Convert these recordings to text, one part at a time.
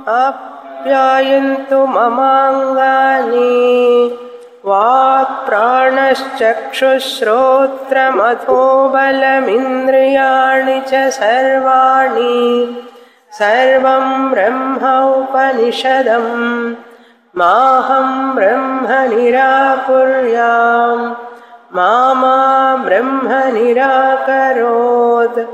आप्यायन्तु ममाङ्गानि वाक्प्राणश्चक्षुश्रोत्रमथो बलमिन्द्रियाणि च सर्वाणि सर्वं ब्रह्म उपनिषदम् माहं ब्रह्म निराकुर्याम् मा मा ब्रह्म निराकरोत्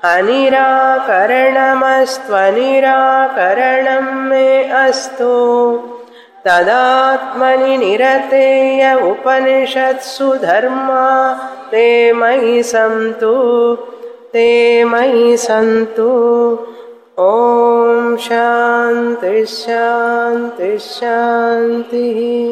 अनिराकरणमस्त्वनिराकरणं मे अस्तु तदात्मनि निरतेय उपनिषत्सु धर्मा ते मयि सन्तु ते मयि सन्तु ॐ శాంతి శాంతి శాంతి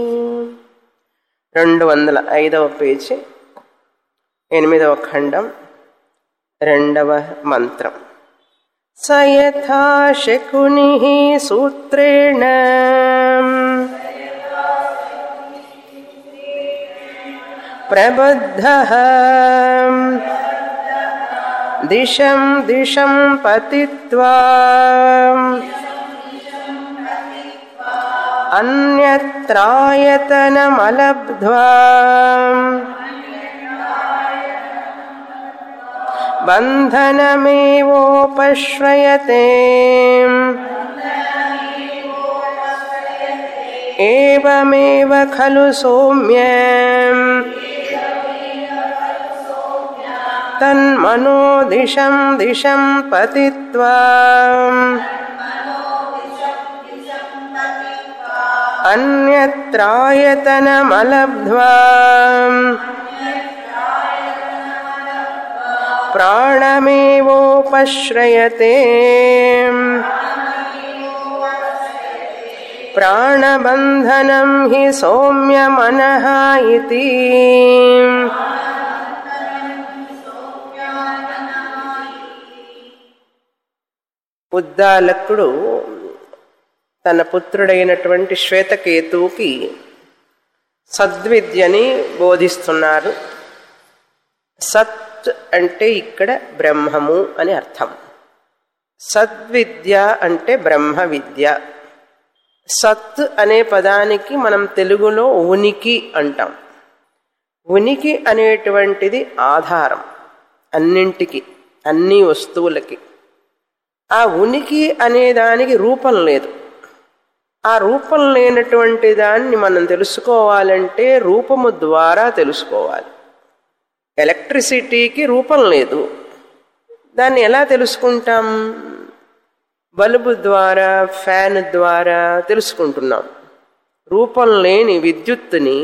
రెండు వందల ఐదవ పేజీ ఎనిమిదవ ఖండం రెండవ మంత్రం సయథా శకుని సూత్రేణ ప్రబద్ధ దిశం దిశం పతిత్వా అన్యత్రాయతనమలబ్ధ్వా బంధనమేవోపశ్రయతే ఏమేవ ఖలు సౌమ్యం తన్మనో దిశం దిశం పతిత్వా అన్యత్రాయతనమలబ్ధ్వా ప్రాణమేవోపశ్రయతే ప్రాణబంధనం హి సౌమ్యమనః ఇతి ఉద్దాలకుడు తన పుత్రుడైనటువంటి శ్వేతకేతువుకి సద్విద్యని బోధిస్తున్నారు సత్ అంటే ఇక్కడ బ్రహ్మము అని అర్థం సద్విద్య అంటే బ్రహ్మ విద్య సత్ అనే పదానికి మనం తెలుగులో ఉనికి అంటాం ఉనికి అనేటువంటిది ఆధారం అన్నింటికి అన్ని వస్తువులకి ఆ ఉనికి అనే దానికి రూపం లేదు ఆ రూపం లేనటువంటి దాన్ని మనం తెలుసుకోవాలంటే రూపము ద్వారా తెలుసుకోవాలి ఎలక్ట్రిసిటీకి రూపం లేదు దాన్ని ఎలా తెలుసుకుంటాం బల్బు ద్వారా ఫ్యాన్ ద్వారా తెలుసుకుంటున్నాం రూపం లేని విద్యుత్తుని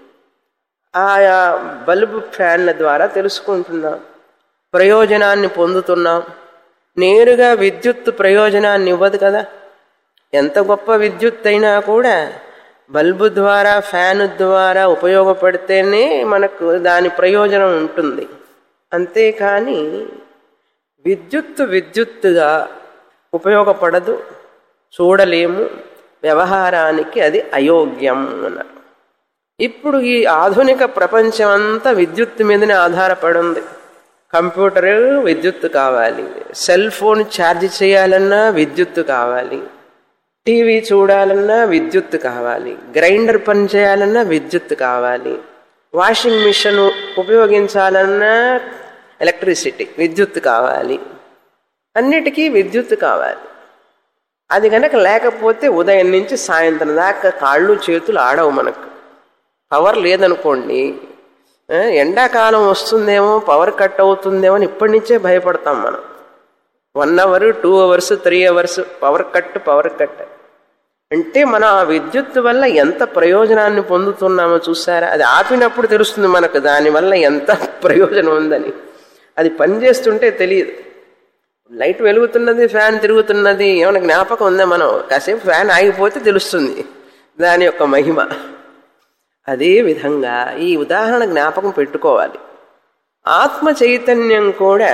ఆయా బల్బు ఫ్యాన్ల ద్వారా తెలుసుకుంటున్నాం ప్రయోజనాన్ని పొందుతున్నాం నేరుగా విద్యుత్ ప్రయోజనాన్ని ఇవ్వదు కదా ఎంత గొప్ప విద్యుత్ అయినా కూడా బల్బు ద్వారా ఫ్యాన్ ద్వారా ఉపయోగపడితేనే మనకు దాని ప్రయోజనం ఉంటుంది అంతేకాని విద్యుత్తు విద్యుత్తుగా ఉపయోగపడదు చూడలేము వ్యవహారానికి అది అయోగ్యం అన్నారు ఇప్పుడు ఈ ఆధునిక ప్రపంచం అంతా విద్యుత్ మీదనే ఆధారపడి ఉంది కంప్యూటర్ విద్యుత్తు కావాలి సెల్ ఫోన్ ఛార్జ్ చేయాలన్నా విద్యుత్తు కావాలి టీవీ చూడాలన్నా విద్యుత్తు కావాలి గ్రైండర్ పని చేయాలన్నా విద్యుత్తు కావాలి వాషింగ్ మిషన్ ఉపయోగించాలన్నా ఎలక్ట్రిసిటీ విద్యుత్తు కావాలి అన్నిటికీ విద్యుత్తు కావాలి అది కనుక లేకపోతే ఉదయం నుంచి సాయంత్రం దాకా కాళ్ళు చేతులు ఆడవు మనకు పవర్ లేదనుకోండి ఎండాకాలం వస్తుందేమో పవర్ కట్ అవుతుందేమో అని ఇప్పటి నుంచే భయపడతాం మనం one hour two hours three hours power cut power cut అంటే మనం ఆ విద్యుత్ వల్ల ఎంత ప్రయోజనాన్ని పొందుతున్నామో చూసారా అది ఆపినప్పుడు తెలుస్తుంది మనకు దానివల్ల ఎంత ప్రయోజనం ఉందని అది పనిచేస్తుంటే తెలియదు లైట్ వెలుగుతున్నది ఫ్యాన్ తిరుగుతున్నది ఏమైనా జ్ఞాపకం ఉందా మనం కాసేపు ఫ్యాన్ ఆగిపోతే తెలుస్తుంది దాని యొక్క మహిమ అదే విధంగా ఈ ఉదాహరణ జ్ఞాపకం పెట్టుకోవాలి ఆత్మ చైతన్యం కూడా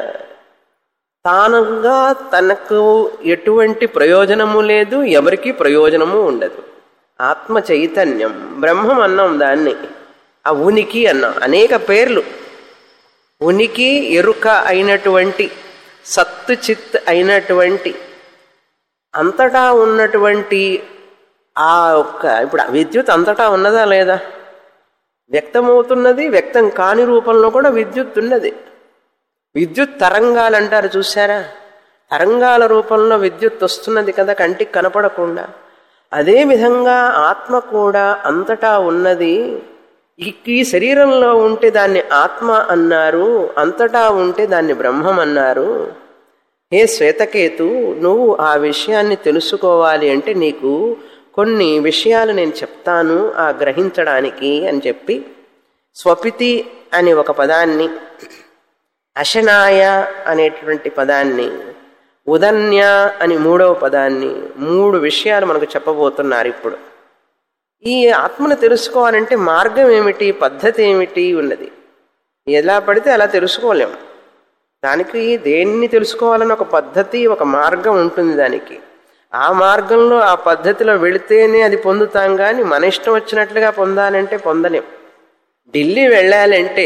తానుగా తనకు ఎటువంటి ప్రయోజనము లేదు ఎవరికి ప్రయోజనము ఉండదు ఆత్మ చైతన్యం బ్రహ్మం అన్నాం దాన్ని ఆ ఉనికి అన్నాం అనేక పేర్లు ఉనికి ఎరుక అయినటువంటి సత్తు చిత్ అయినటువంటి అంతటా ఉన్నటువంటి ఆ ఒక్క ఇప్పుడు విద్యుత్ అంతటా ఉన్నదా లేదా వ్యక్తమవుతున్నది వ్యక్తం కాని రూపంలో కూడా విద్యుత్ ఉన్నది విద్యుత్ తరంగాలు అంటారు చూసారా తరంగాల రూపంలో విద్యుత్ వస్తున్నది కదా కంటికి కనపడకుండా అదేవిధంగా ఆత్మ కూడా అంతటా ఉన్నది ఈ- ఈ శరీరంలో ఉంటే దాన్ని ఆత్మ అన్నారు అంతటా ఉంటే దాన్ని బ్రహ్మం అన్నారు హే శ్వేతకేతు నువ్వు ఆ విషయాన్ని తెలుసుకోవాలి అంటే నీకు కొన్ని విషయాలు నేను చెప్తాను ఆ గ్రహించడానికి అని చెప్పి స్వపితి అనే ఒక పదాన్ని అశనాయ అనేటువంటి పదాన్ని ఉదన్య అని మూడవ పదాన్ని మూడు విషయాలు మనకు చెప్పబోతున్నారు ఇప్పుడు ఈ ఆత్మను తెలుసుకోవాలంటే మార్గం ఏమిటి పద్ధతి ఏమిటి ఉన్నది ఎలా పడితే అలా తెలుసుకోలేం దానికి దేన్ని తెలుసుకోవాలని ఒక పద్ధతి ఒక మార్గం ఉంటుంది దానికి ఆ మార్గంలో ఆ పద్ధతిలో వెళితేనే అది పొందుతాం కానీ మన ఇష్టం వచ్చినట్లుగా పొందాలంటే పొందలేం ఢిల్లీ వెళ్ళాలంటే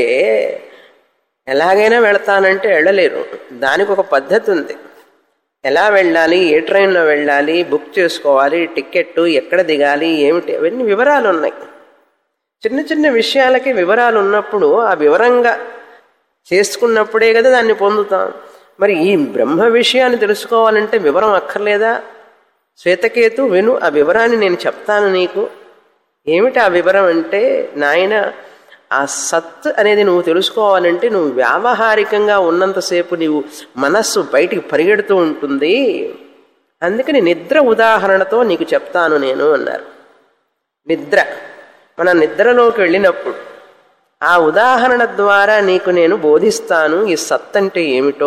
ఎలాగైనా వెళతానంటే వెళ్ళలేరు దానికి ఒక పద్ధతి ఉంది ఎలా వెళ్ళాలి ఏ ట్రైన్లో వెళ్ళాలి బుక్ చేసుకోవాలి టికెట్ ఎక్కడ దిగాలి ఏమిటి అవన్నీ వివరాలు ఉన్నాయి చిన్న చిన్న విషయాలకి వివరాలు ఉన్నప్పుడు ఆ వివరంగా చేసుకున్నప్పుడే కదా దాన్ని పొందుతాం మరి ఈ బ్రహ్మ విషయాన్ని తెలుసుకోవాలంటే వివరం అక్కర్లేదా శ్వేతకేతు విను ఆ వివరాన్ని నేను చెప్తాను నీకు ఏమిటి ఆ వివరం అంటే నాయన ఆ సత్ అనేది నువ్వు తెలుసుకోవాలంటే నువ్వు వ్యావహారికంగా ఉన్నంతసేపు నీవు మనస్సు బయటికి పరిగెడుతూ ఉంటుంది అందుకని నిద్ర ఉదాహరణతో నీకు చెప్తాను నేను అన్నారు నిద్ర మన నిద్రలోకి వెళ్ళినప్పుడు ఆ ఉదాహరణ ద్వారా నీకు నేను బోధిస్తాను ఈ సత్ అంటే ఏమిటో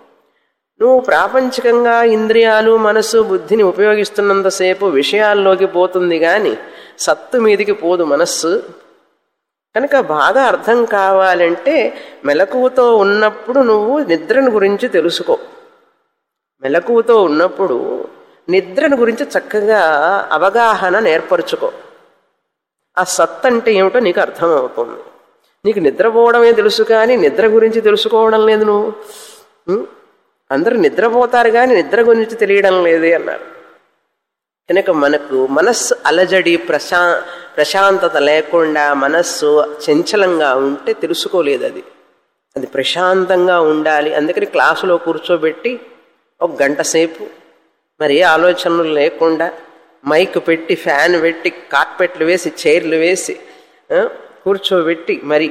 నువ్వు ప్రాపంచికంగా ఇంద్రియాలు మనసు బుద్ధిని ఉపయోగిస్తున్నంతసేపు విషయాల్లోకి పోతుంది కానీ సత్తు మీదికి పోదు మనస్సు కనుక బాగా అర్థం కావాలంటే మెలకువతో ఉన్నప్పుడు నువ్వు నిద్రను గురించి తెలుసుకో మెలకువతో ఉన్నప్పుడు నిద్రను గురించి చక్కగా అవగాహన నేర్పరచుకో ఆ సత్ అంటే ఏమిటో నీకు అర్థమవుతుంది నీకు నిద్రపోవడమే తెలుసు కానీ నిద్ర గురించి తెలుసుకోవడం లేదు నువ్వు ఉం? అందరూ నిద్రపోతారు కానీ నిద్ర గురించి తెలియడం లేదే అన్నారు కనుక మనకు మనస్సు అలజడి ప్రశా ప్రశాంతత లేకుండా మనస్సు చంచలంగా ఉంటే తెలుసుకోలేదు అది అది ప్రశాంతంగా ఉండాలి అందుకని క్లాసులో కూర్చోబెట్టి ఒక గంట సేపు మరి ఏ ఆలోచనలు లేకుండా మైక్ పెట్టి ఫ్యాన్ పెట్టి కార్పెట్లు వేసి చైర్లు వేసి ఆ, కూర్చోబెట్టి మరి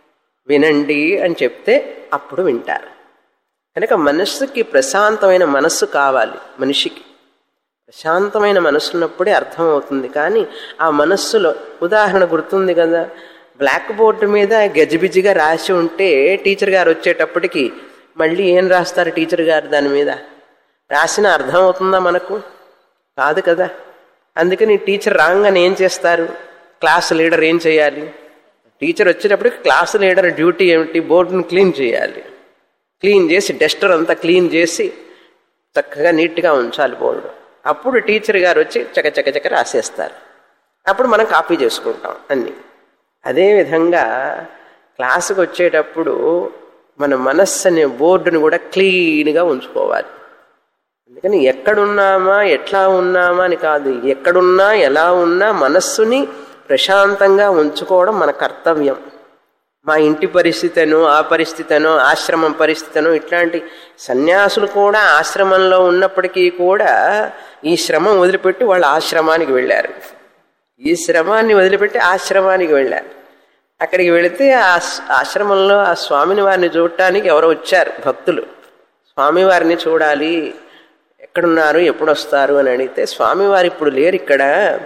వినండి అని చెప్తే అప్పుడు వింటారు కనుక మనస్సుకి ప్రశాంతమైన మనస్సు కావాలి మనిషికి ప్రశాంతమైన మనస్సు ఉన్నప్పుడే అర్థమవుతుంది కానీ ఆ మనస్సులో ఉదాహరణ గుర్తుంది కదా బ్లాక్ బోర్డు మీద గజిబిజిగా రాసి ఉంటే టీచర్ గారు వచ్చేటప్పటికి మళ్ళీ ఏం రాస్తారు టీచర్ గారు దాని మీద రాసిన అర్థం అవుతుందా మనకు కాదు కదా అందుకని టీచర్ రాగానే ఏం చేస్తారు క్లాస్ లీడర్ ఏం చేయాలి టీచర్ వచ్చేటప్పటికి క్లాస్ లీడర్ డ్యూటీ ఏమిటి బోర్డును క్లీన్ చేయాలి క్లీన్ చేసి డస్టర్ అంతా క్లీన్ చేసి చక్కగా నీట్గా ఉంచాలి బోర్డు అప్పుడు టీచర్ గారు వచ్చి చక చక చక రాసేస్తారు అప్పుడు మనం కాపీ చేసుకుంటాం అన్నీ అదేవిధంగా క్లాసుకు వచ్చేటప్పుడు మన మనస్సు అనే బోర్డును కూడా క్లీన్గా ఉంచుకోవాలి అందుకని ఎక్కడున్నామా ఎట్లా ఉన్నామా అని కాదు ఎక్కడున్నా ఎలా ఉన్నా మనస్సుని ప్రశాంతంగా ఉంచుకోవడం మన కర్తవ్యం మా ఇంటి పరిస్థితను ఆ పరిస్థితను ఆశ్రమం పరిస్థితను ఇట్లాంటి సన్యాసులు కూడా ఆశ్రమంలో ఉన్నప్పటికీ కూడా ఈ శ్రమం వదిలిపెట్టి వాళ్ళ ఆశ్రమానికి వెళ్ళారు ఈ శ్రమాన్ని వదిలిపెట్టి ఆశ్రమానికి వెళ్ళారు అక్కడికి వెళితే ఆ స్- ఆశ్రమంలో ఆ స్వామిని వారిని చూడటానికి ఎవరో వచ్చారు భక్తులు స్వామివారిని చూడాలి ఎక్కడున్నారు ఎప్పుడు వస్తారు అని అడిగితే స్వామివారు ఇప్పుడు లేరు ఇక్కడ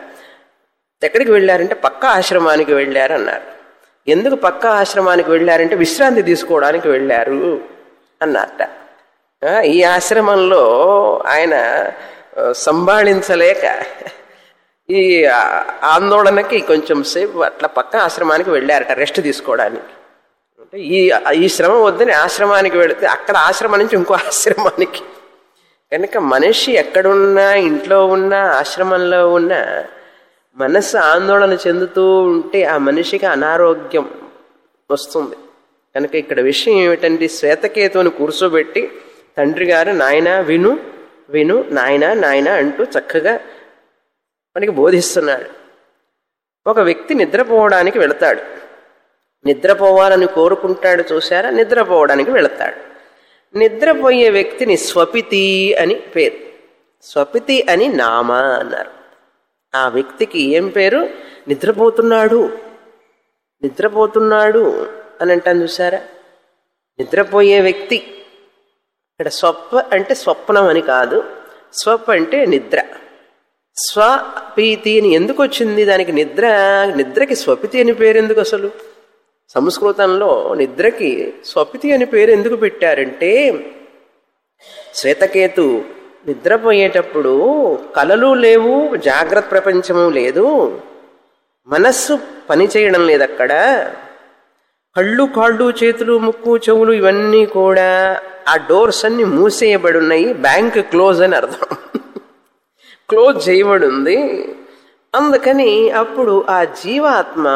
ఎక్కడికి వెళ్ళారంటే పక్క ఆశ్రమానికి వెళ్ళారు అన్నారు ఎందుకు పక్క ఆశ్రమానికి వెళ్ళారంటే విశ్రాంతి తీసుకోవడానికి వెళ్ళారు అన్నట్ట ఆ, ఈ ఆశ్రమంలో ఆయన ఆ, సంభాళించలేక ఈ ఆ, ఆందోళనకి కొంచెం సేపు అట్లా పక్క ఆశ్రమానికి వెళ్ళారట రెస్ట్ తీసుకోవడానికి అంటే ఈ ఈ శ్రమ వద్దని ఆశ్రమానికి వెళితే అక్కడ ఆశ్రమం నుంచి ఇంకో ఆశ్రమానికి కనుక మనిషి ఎక్కడున్నా ఇంట్లో ఉన్నా ఆశ్రమంలో ఉన్నా మనస్సు ఆందోళన చెందుతూ ఉంటే ఆ మనిషికి అనారోగ్యం వస్తుంది కనుక ఇక్కడ విషయం ఏమిటంటే శ్వేతకేతువుని కూర్చోబెట్టి తండ్రి గారు నాయన విను విను నాయన నాయన అంటూ చక్కగా మనకి బోధిస్తున్నాడు ఒక వ్యక్తి నిద్రపోవడానికి వెళతాడు నిద్రపోవాలని కోరుకుంటాడు చూసారా నిద్రపోవడానికి వెళతాడు నిద్రపోయే వ్యక్తిని స్వపితి అని పేరు స్వపితి అని నామ అన్నారు ఆ వ్యక్తికి ఏం పేరు నిద్రపోతున్నాడు నిద్రపోతున్నాడు అని అంటాను చూసారా నిద్రపోయే వ్యక్తి ఇక్కడ స్వప్న అంటే స్వప్నం అని కాదు స్వప్ అంటే నిద్ర స్వపీతి అని ఎందుకు వచ్చింది దానికి నిద్ర నిద్రకి స్వపితి అని పేరు ఎందుకు అసలు సంస్కృతంలో నిద్రకి స్వపితి అని పేరు ఎందుకు పెట్టారంటే శ్వేతకేతు నిద్రపోయేటప్పుడు కలలు లేవు జాగ్రత్త ప్రపంచము లేదు మనస్సు పని చేయడం లేదు అక్కడ కళ్ళు కాళ్ళు చేతులు ముక్కు చెవులు ఇవన్నీ కూడా ఆ డోర్స్ అన్ని మూసేయబడి ఉన్నాయి బ్యాంక్ క్లోజ్ అని అర్థం క్లోజ్ చేయబడి ఉంది అందుకని అప్పుడు ఆ జీవాత్మ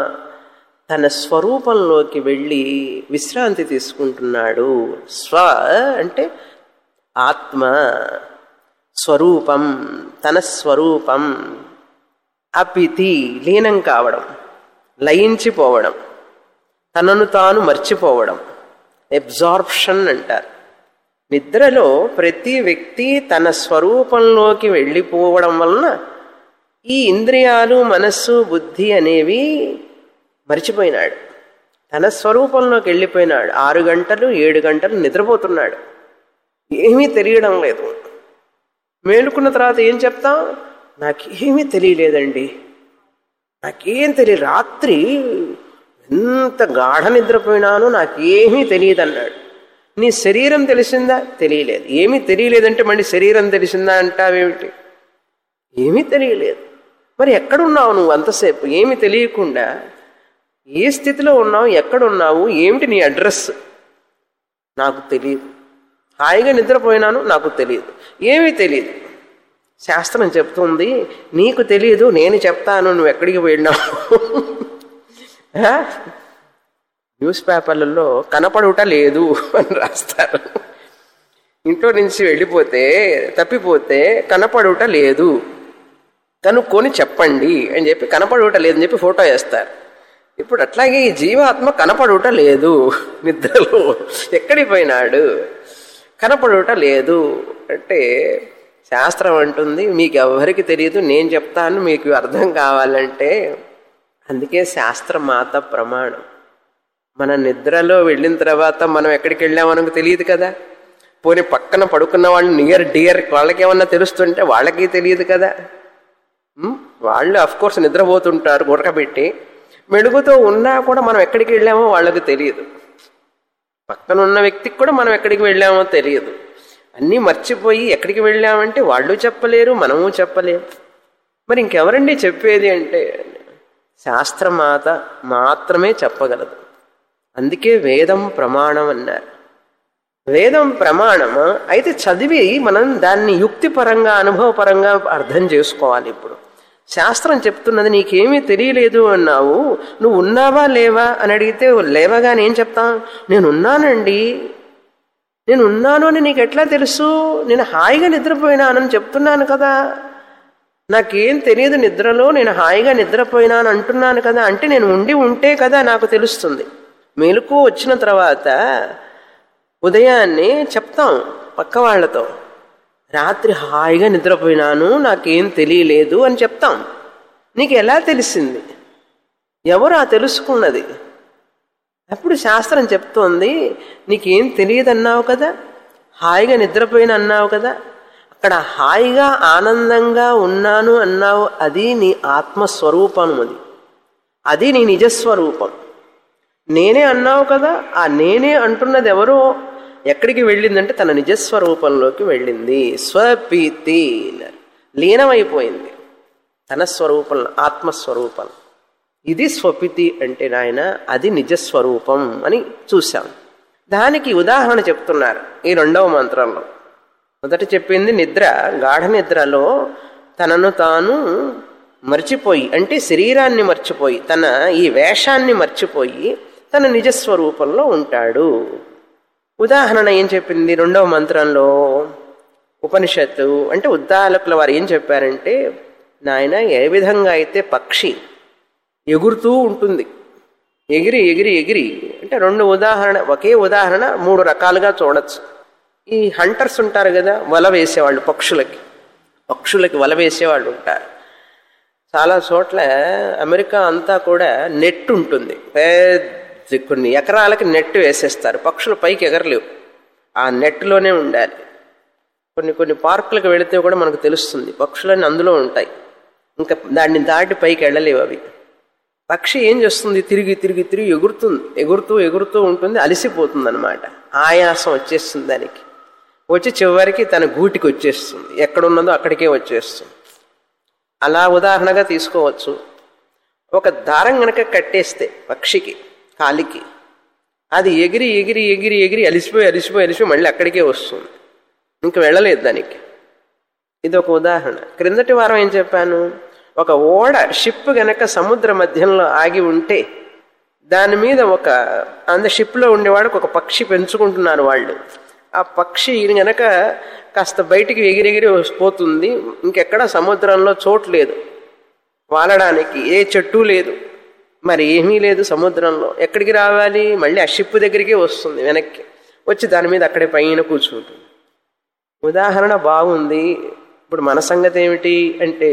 తన స్వరూపంలోకి వెళ్ళి విశ్రాంతి తీసుకుంటున్నాడు స్వ అంటే ఆత్మ స్వరూపం తన స్వరూపం అపితి లీనం కావడం లయించిపోవడం తనను తాను మర్చిపోవడం ఎబ్జార్ప్షన్ అంటారు నిద్రలో ప్రతి వ్యక్తి తన స్వరూపంలోకి వెళ్ళిపోవడం వలన ఈ ఇంద్రియాలు మనస్సు బుద్ధి అనేవి మర్చిపోయినాడు తన స్వరూపంలోకి వెళ్ళిపోయినాడు ఆరు గంటలు ఏడు గంటలు నిద్రపోతున్నాడు ఏమీ తెలియడం లేదు మేలుకున్న తర్వాత ఏం చెప్తాం నాకేమీ తెలియలేదండి నాకేం తెలియదు రాత్రి ఎంత గాఢ నిద్రపోయినానో నాకేమీ తెలియదు అన్నాడు నీ శరీరం తెలిసిందా తెలియలేదు ఏమీ తెలియలేదంటే మళ్ళీ శరీరం తెలిసిందా అంటావేమిటి ఏమీ తెలియలేదు మరి ఎక్కడున్నావు నువ్వు అంతసేపు ఏమీ తెలియకుండా ఏ స్థితిలో ఉన్నావు ఎక్కడున్నావు ఏమిటి నీ అడ్రస్ నాకు తెలియదు హాయిగా నిద్రపోయినాను నాకు తెలియదు ఏమీ తెలియదు శాస్త్రం చెప్తుంది నీకు తెలియదు నేను చెప్తాను నువ్వు ఎక్కడికి పోయినావు న్యూస్ పేపర్లలో కనపడుట లేదు అని రాస్తారు ఇంట్లో నుంచి వెళ్ళిపోతే తప్పిపోతే కనపడుట లేదు కనుక్కొని చెప్పండి అని చెప్పి కనపడుట లేదని చెప్పి ఫోటో వేస్తారు ఇప్పుడు అట్లాగే ఈ జీవాత్మ కనపడుట లేదు నిద్రలో ఎక్కడికి పోయినాడు కనపడుట లేదు అంటే శాస్త్రం అంటుంది మీకు ఎవరికి తెలియదు నేను చెప్తాను మీకు అర్థం కావాలంటే అందుకే శాస్త్రం మాత ప్రమాణం మన నిద్రలో వెళ్ళిన తర్వాత మనం ఎక్కడికి వెళ్ళామో మనకు తెలియదు కదా పోనీ పక్కన పడుకున్న వాళ్ళు నియర్ డియర్ వాళ్ళకి ఏమన్నా తెలుస్తుంటే వాళ్ళకి తెలియదు కదా ఉమ్, వాళ్ళు అఫ్ కోర్స్ నిద్రపోతుంటారు గురకబెట్టి మెడుగుతో ఉన్నా కూడా మనం ఎక్కడికి వెళ్ళామో వాళ్ళకి తెలియదు పక్కన ఉన్న వ్యక్తికి కూడా మనం ఎక్కడికి వెళ్ళామో తెలియదు అన్నీ మర్చిపోయి ఎక్కడికి వెళ్ళామంటే వాళ్ళు చెప్పలేరు మనము చెప్పలేము మరి ఇంకెవరండి చెప్పేది అంటే శాస్త్రమాత మాత్రమే చెప్పగలదు అందుకే వేదం ప్రమాణం అన్నారు వేదం ప్రమాణము అయితే చదివి మనం దాన్ని యుక్తిపరంగా అనుభవపరంగా అర్థం చేసుకోవాలి ఇప్పుడు శాస్త్రం చెప్తున్నది నీకేమీ తెలియలేదు అన్నావు నువ్వు ఉన్నావా లేవా అని అడిగితే లేవగా నేను చెప్తాను నేను ఉన్నానండి నేను ఉన్నాను అని నీకు ఎట్లా తెలుసు నేను హాయిగా నిద్రపోయినానని చెప్తున్నాను కదా నాకేం తెలియదు నిద్రలో నేను హాయిగా నిద్రపోయినాను అంటున్నాను కదా అంటే నేను ఉండి ఉంటే కదా నాకు తెలుస్తుంది మెలకు వచ్చిన తర్వాత ఉదయాన్నే చెప్తాం పక్క వాళ్ళతో రాత్రి హాయిగా నిద్రపోయినాను నాకేం తెలియలేదు అని చెప్తాం నీకు ఎలా తెలిసింది ఎవరు ఆ తెలుసుకున్నది అప్పుడు శాస్త్రం చెప్తోంది నీకేం తెలియదు అన్నావు కదా హాయిగా నిద్రపోయిన అన్నావు కదా అక్కడ హాయిగా ఆనందంగా ఉన్నాను అన్నావు అది నీ ఆత్మస్వరూపం అది అది నీ నిజస్వరూపం నేనే అన్నావు కదా ఆ నేనే అంటున్నది ఎవరో ఎక్కడికి వెళ్ళిందంటే తన నిజస్వరూపంలోకి వెళ్ళింది స్వపీతి అన్నారు. లీనమైపోయింది తన స్వరూపం ఆత్మస్వరూపం ఇది స్వపితి అంటే నాయన అది నిజస్వరూపం అని చూశాం దానికి ఉదాహరణ చెప్తున్నారు ఈ రెండవ మంత్రంలో మొదట చెప్పింది నిద్ర గాఢ నిద్రలో తనను తాను మర్చిపోయి అంటే శరీరాన్ని మర్చిపోయి తన ఈ వేషాన్ని మర్చిపోయి తన నిజస్వరూపంలో ఉంటాడు ఉదాహరణ ఏం చెప్పింది రెండవ మంత్రంలో ఉపనిషత్తు అంటే ఉద్దాలకుల వారు ఏం చెప్పారంటే నాయన ఏ విధంగా అయితే పక్షి ఎగురుతూ ఉంటుంది ఎగిరి ఎగిరి ఎగిరి అంటే రెండు ఉదాహరణ ఒకే ఉదాహరణ మూడు రకాలుగా చూడొచ్చు ఈ హంటర్స్ ఉంటారు కదా వల వేసేవాళ్ళు పక్షులకి పక్షులకి వల వేసేవాళ్ళు ఉంటారు చాలా చోట్ల అమెరికా అంతా కూడా నెట్ ఉంటుంది పెద్ద కొన్ని ఎకరాలకి నెట్ వేసేస్తారు పక్షులు పైకి ఎగరలేవు ఆ నెట్లోనే ఉండాలి కొన్ని కొన్ని పార్కులకు వెళితే కూడా మనకు తెలుస్తుంది పక్షులన్నీ అందులో ఉంటాయి ఇంకా దాన్ని దాటి పైకి వెళ్ళలేవు అవి పక్షి ఏం చేస్తుంది తిరిగి తిరిగి తిరిగి ఎగురుతుంది ఎగురుతూ ఎగురుతూ ఉంటుంది అలసిపోతుంది అనమాట ఆయాసం వచ్చేస్తుంది దానికి వచ్చి చివరికి తన గూటికి వచ్చేస్తుంది ఎక్కడున్నదో అక్కడికే వచ్చేస్తుంది అలా ఉదాహరణగా తీసుకోవచ్చు ఒక దారం గనక కట్టేస్తే పక్షికి కాలికి అది ఎగిరి ఎగిరి ఎగిరి ఎగిరి అలిసిపోయి అలిసిపోయి అలిసిపోయి మళ్ళీ అక్కడికే వస్తుంది ఇంక వెళ్ళలేదు దానికి ఇది ఒక ఉదాహరణ క్రిందటి వారం ఏం చెప్పాను ఒక ఓడ షిప్ గనక సముద్ర మధ్యంలో ఆగి ఉంటే దాని మీద ఒక అంద షిప్లో ఉండేవాడికి ఒక పక్షి పెంచుకుంటున్నారు వాళ్ళు ఆ పక్షి గనక కాస్త బయటికి ఎగిరెగిరి పోతుంది ఇంకెక్కడ సముద్రంలో చోటు లేదు వాలడానికి ఏ చెట్టు లేదు మరి ఏమీ లేదు సముద్రంలో ఎక్కడికి రావాలి మళ్ళీ ఆ షిప్ దగ్గరికి వస్తుంది వెనక్కి వచ్చి దాని మీద అక్కడే పైన కూర్చుంటుంది ఉదాహరణ బాగుంది ఇప్పుడు మన సంగతి ఏమిటి అంటే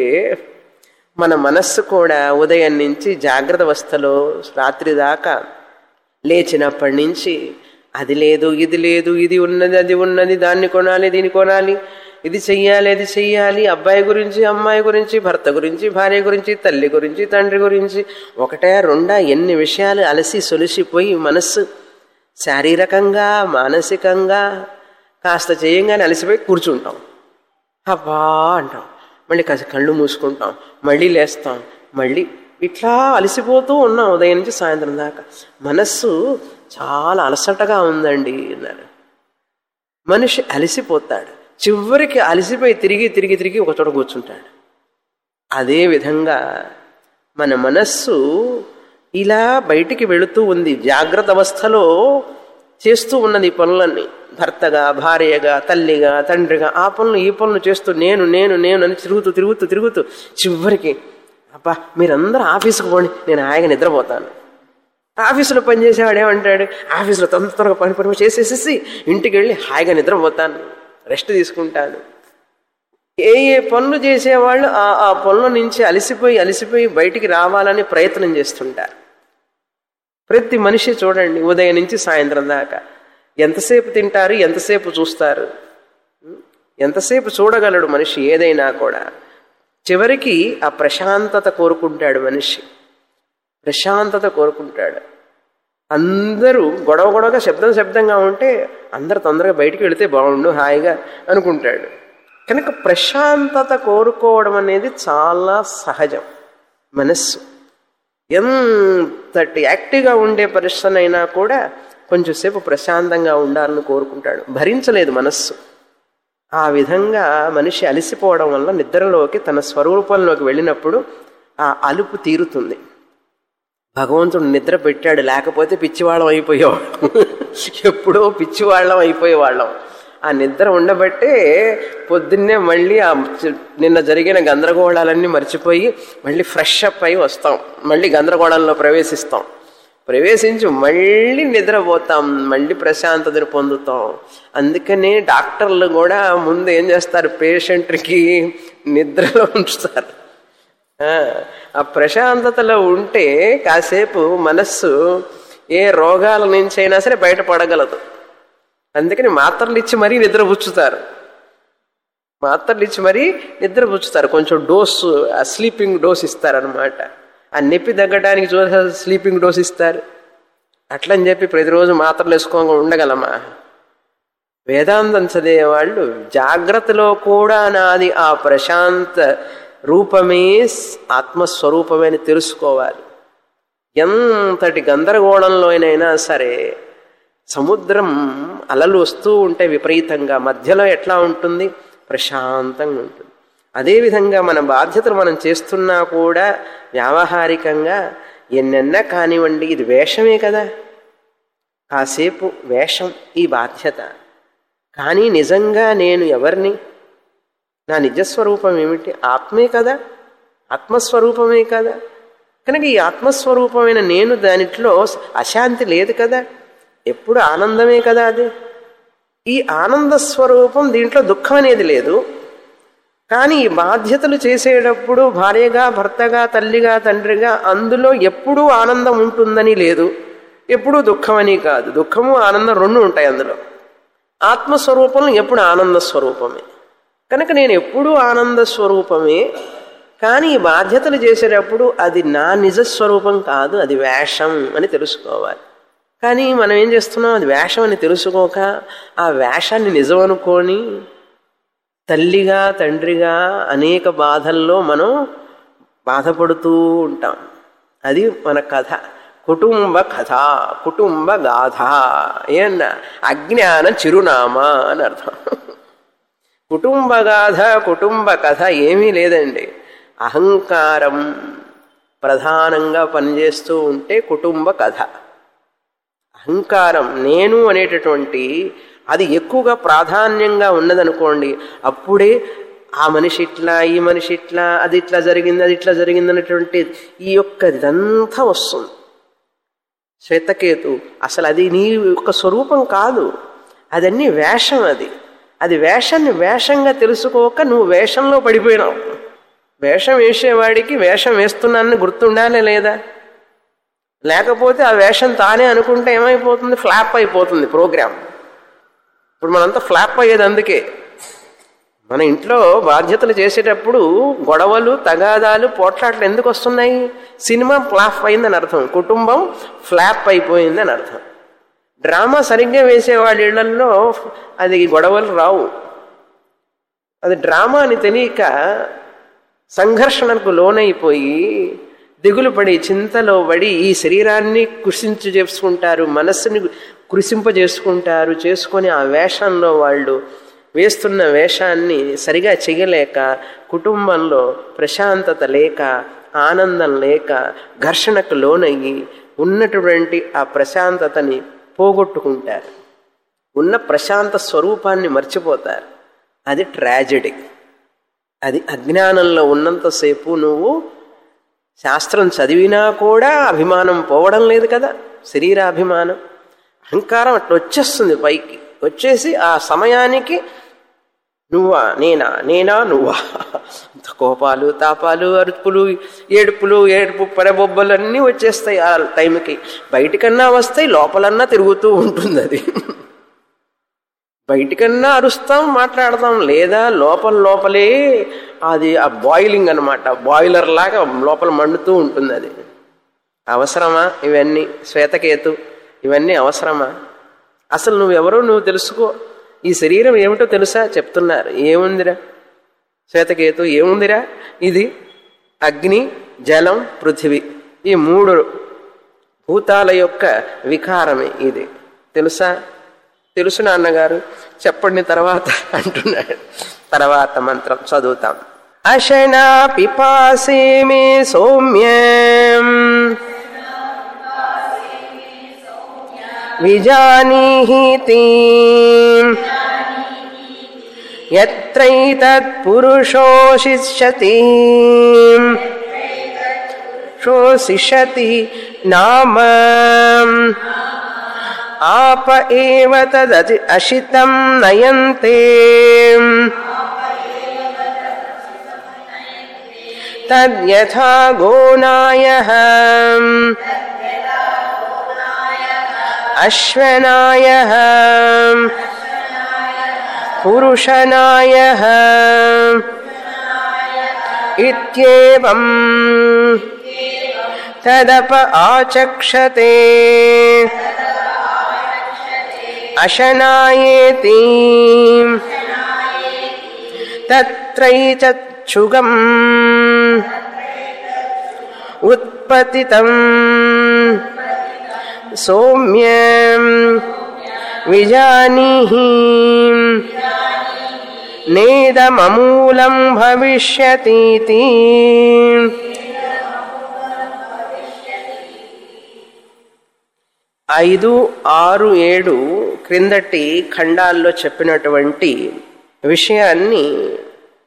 మన మనస్సు కూడా ఉదయం నుంచి జాగ్రత్త అవస్థలో రాత్రి దాకా లేచినప్పటి నుంచి అది లేదు ఇది లేదు ఇది ఉన్నది అది ఉన్నది దాన్ని కొనాలి దీన్ని కొనాలి ఇది చెయ్యాలి అది చెయ్యాలి అబ్బాయి గురించి అమ్మాయి గురించి భర్త గురించి భార్య గురించి తల్లి గురించి తండ్రి గురించి ఒకటే రెండా ఎన్ని విషయాలు అలసి సొలిసిపోయి మనస్సు శారీరకంగా మానసికంగా కాస్త చేయంగానే అలసిపోయి కూర్చుంటాం అబ్బా అంటాం మళ్ళీ కాస్త కళ్ళు మూసుకుంటాం మళ్ళీ లేస్తాం మళ్ళీ ఇట్లా అలసిపోతూ ఉన్నాం ఉదయం నుంచి సాయంత్రం దాకా మనస్సు చాలా అలసటగా ఉందండి అన్నారు మనిషి అలసిపోతాడు చివరికి అలసిపోయి తిరిగి తిరిగి తిరిగి ఒక చోట కూర్చుంటాడు అదే విధంగా మన మనస్సు ఇలా బయటికి వెళుతూ ఉంది జాగ్రత్త అవస్థలో చేస్తూ ఉన్నది ఈ పనులన్నీ భర్తగా భార్యగా తల్లిగా తండ్రిగా ఆ పనులు ఈ పనులు చేస్తూ నేను నేను నేను అని తిరుగుతూ తిరుగుతూ తిరుగుతూ చివరికి అబ్బా మీరందరూ ఆఫీస్కి పోండి నేను హాయిగా నిద్రపోతాను ఆఫీసులో పనిచేసేవాడు ఏమంటాడు ఆఫీసులో తొందర త్వరగా పని పని చేసేసేసి ఇంటికి వెళ్ళి హాయిగా నిద్రపోతాను రెస్ట్ తీసుకుంటాను ఏ ఏ పనులు చేసేవాళ్ళు ఆ ఆ పనుల నుంచి అలసిపోయి అలసిపోయి బయటికి రావాలని ప్రయత్నం చేస్తుంటారు ప్రతి మనిషి చూడండి ఉదయం నుంచి సాయంత్రం దాకా ఎంతసేపు తింటారు ఎంతసేపు చూస్తారు ఎంతసేపు చూడగలడు మనిషి ఏదైనా కూడా చివరికి ఆ ప్రశాంతత కోరుకుంటాడు మనిషి ప్రశాంతత కోరుకుంటాడు అందరూ గొడవ గొడవగా శబ్దం శబ్దంగా ఉంటే అందరు తొందరగా బయటికి వెళితే బాగుండు హాయిగా అనుకుంటాడు కనుక ప్రశాంతత కోరుకోవడం అనేది చాలా సహజం మనస్సు ఎంతటి యాక్టివ్గా ఉండే పర్సన్ అయినా కూడా కొంచెంసేపు ప్రశాంతంగా ఉండాలని కోరుకుంటాడు భరించలేదు మనస్సు ఆ విధంగా మనిషి అలసిపోవడం వల్ల నిద్రలోకి తన స్వరూపంలోకి వెళ్ళినప్పుడు ఆ అలుపు తీరుతుంది భగవంతుడు నిద్ర పెట్టాడు లేకపోతే పిచ్చివాళ్ళం అయిపోయేవాళ్ళం ఎప్పుడో పిచ్చివాళ్ళం అయిపోయేవాళ్ళం ఆ నిద్ర ఉండబట్టే పొద్దున్నే మళ్ళీ ఆ నిన్న జరిగిన గందరగోళాలన్నీ మర్చిపోయి మళ్ళీ ఫ్రెష్ అప్ అయి వస్తాం మళ్ళీ గందరగోళంలో ప్రవేశిస్తాం ప్రవేశించి మళ్ళీ నిద్రపోతాం మళ్ళీ ప్రశాంతతను పొందుతాం అందుకనే డాక్టర్లు కూడా ముందు ఏం చేస్తారు పేషెంట్కి నిద్రలో ఉంచుతారు ఆ ప్రశాంతతలో ఉంటే కాసేపు మనస్సు ఏ రోగాల నుంచి అయినా సరే బయటపడగలదు అందుకని మాత్రలు ఇచ్చి మరీ నిద్రపుచ్చుతారు మాత్రలు ఇచ్చి మరీ నిద్రపుచ్చుతారు కొంచెం డోస్ ఆ స్లీపింగ్ డోస్ ఇస్తారనమాట ఆ నొప్పి తగ్గడానికి చూసే స్లీపింగ్ డోస్ ఇస్తారు అట్లని చెప్పి ప్రతిరోజు మాత్రలు వేసుకోగా ఉండగలమా వేదాంతం చదివే వాళ్ళు జాగ్రత్తలో కూడా నాది ఆ ప్రశాంత రూపమే ఆత్మస్వరూపమే అని తెలుసుకోవాలి ఎంతటి గందరగోళంలోనైనా సరే సముద్రం అలలు వస్తూ ఉంటే విపరీతంగా మధ్యలో ఎట్లా ఉంటుంది ప్రశాంతంగా ఉంటుంది అదేవిధంగా మన బాధ్యతలు మనం చేస్తున్నా కూడా వ్యావహారికంగా ఎన్నెన్నా కానివ్వండి ఇది వేషమే కదా కాసేపు వేషం ఈ బాధ్యత కానీ నిజంగా నేను ఎవరిని నా నిజస్వరూపం ఏమిటి ఆత్మే కదా ఆత్మస్వరూపమే కదా కనుక ఈ ఆత్మస్వరూపమైన నేను దానిట్లో అశాంతి లేదు కదా ఎప్పుడు ఆనందమే కదా అది ఈ ఆనంద స్వరూపం దీంట్లో దుఃఖం అనేది లేదు కానీ ఈ బాధ్యతలు చేసేటప్పుడు భార్యగా భర్తగా తల్లిగా తండ్రిగా అందులో ఎప్పుడూ ఆనందం ఉంటుందని లేదు ఎప్పుడూ దుఃఖమని కాదు దుఃఖము ఆనందం రెండు ఉంటాయి అందులో ఆత్మస్వరూపం ఎప్పుడు ఆనంద స్వరూపమే కనుక నేను ఎప్పుడూ ఆనంద స్వరూపమే కానీ ఈ బాధ్యతలు చేసేటప్పుడు అది నా నిజస్వరూపం కాదు అది వేషం అని తెలుసుకోవాలి కానీ మనం ఏం చేస్తున్నాం అది వేషం అని తెలుసుకోక ఆ వేషాన్ని నిజం అనుకొని తల్లిగా తండ్రిగా అనేక బాధల్లో మనం బాధపడుతూ ఉంటాం అది మన కథ కుటుంబ కథ కుటుంబ గాథ ఏమన్నా అజ్ఞాన చిరునామా అని అర్థం కుటుంబ గాథ కుటుంబ కథ ఏమీ లేదండి అహంకారం ప్రధానంగా పనిచేస్తూ ఉంటే కుటుంబ కథ అహంకారం నేను అనేటటువంటి అది ఎక్కువగా ప్రాధాన్యంగా ఉన్నదనుకోండి అప్పుడే ఆ మనిషి ఇట్లా ఈ మనిషి ఇట్లా అది ఇట్లా జరిగింది అది ఇట్లా జరిగింది అనేటువంటి ఈ యొక్క ఇదంతా వస్తుంది శ్వేతకేతు అసలు అది నీ యొక్క స్వరూపం కాదు అదన్నీ వేషం అది అది వేషాన్ని వేషంగా తెలుసుకోక నువ్వు వేషంలో పడిపోయినావు వేషం వేసేవాడికి వేషం వేస్తున్నానని గుర్తుండాలే లేదా లేకపోతే ఆ వేషం తానే అనుకుంటే ఏమైపోతుంది ఫ్లాప్ అయిపోతుంది ప్రోగ్రామ్ ఇప్పుడు మనంతా ఫ్లాప్ అయ్యేది అందుకే మన ఇంట్లో బాధ్యతలు చేసేటప్పుడు గొడవలు తగాదాలు పోట్లాట్లు ఎందుకు వస్తున్నాయి సినిమా ఫ్లాప్ అయిందని అర్థం కుటుంబం ఫ్లాప్ అయిపోయిందని అర్థం డ్రామా సరిగ్గా వేసేవాడి ఇళ్లలో అది గొడవలు రావు అది డ్రామా అని తెలియక సంఘర్షణకు లోనైపోయి దిగులు పడి చింతలో పడి ఈ శరీరాన్ని కృషించి చేసుకుంటారు మనస్సుని కృషింపజేసుకుంటారు చేసుకొని ఆ వేషంలో వాళ్ళు వేస్తున్న వేషాన్ని సరిగా చెయ్యలేక కుటుంబంలో ప్రశాంతత లేక ఆనందం లేక ఘర్షణకు లోనయ్యి ఉన్నటువంటి ఆ ప్రశాంతతని పోగొట్టుకుంటారు ఉన్న ప్రశాంత స్వరూపాన్ని మర్చిపోతారు అది ట్రాజెడీ అది అజ్ఞానంలో ఉన్నంతసేపు నువ్వు శాస్త్రం చదివినా కూడా అభిమానం పోవడం లేదు కదా శరీరాభిమానం అహంకారం అట్లా వచ్చేస్తుంది పైకి వచ్చేసి ఆ సమయానికి నువ్వా నేనా నేనా నువ్వా కోపాలు తాపాలు అరుపులు ఏడుపులు ఏడుపు పడబొబ్బలు అన్నీ వచ్చేస్తాయి ఆ టైంకి బయటికన్నా వస్తాయి లోపలన్నా తిరుగుతూ ఉంటుంది అది బయటికన్నా అరుస్తాం మాట్లాడతాం లేదా లోపల లోపలే అది ఆ బాయిలింగ్ అనమాట బాయిలర్ లాగా లోపల మండుతూ ఉంటుంది అది అవసరమా ఇవన్నీ శ్వేతకేతు ఇవన్నీ అవసరమా అసలు నువ్వెవరో నువ్వు తెలుసుకో ఈ శరీరం ఏమిటో తెలుసా చెప్తున్నారు ఏముందిరా శ్వేతకేతు ఏముందిరా ఇది అగ్ని జలం పృథివీ ఈ మూడు భూతాల యొక్క వికారమే ఇది తెలుసా తెలుసు నాన్నగారు చెప్పండి తర్వాత అంటున్నాడు తర్వాత మంత్రం చదువుతాం అశనా పిపాసే మే సౌమ్యం విజానీహితి యత్రైతత్పురుషోషిష్యతి శోషిషతి నామ ఆప ఏవ తదతి అశితం నయంతే తద్యథా గోనాయ అశ్వనాయ పురుషనాయ ఇత్యేవం తదప ఆచక్షతే అశనాయేతి తత్రైతచ్చుగం ఉత్పతితం సౌమ్యం విజానీహి నేదమూలం భవిష్యతీతి ఐదు ఆరు ఏడు క్రిందటి ఖండాల్లో చెప్పినటువంటి విషయాన్ని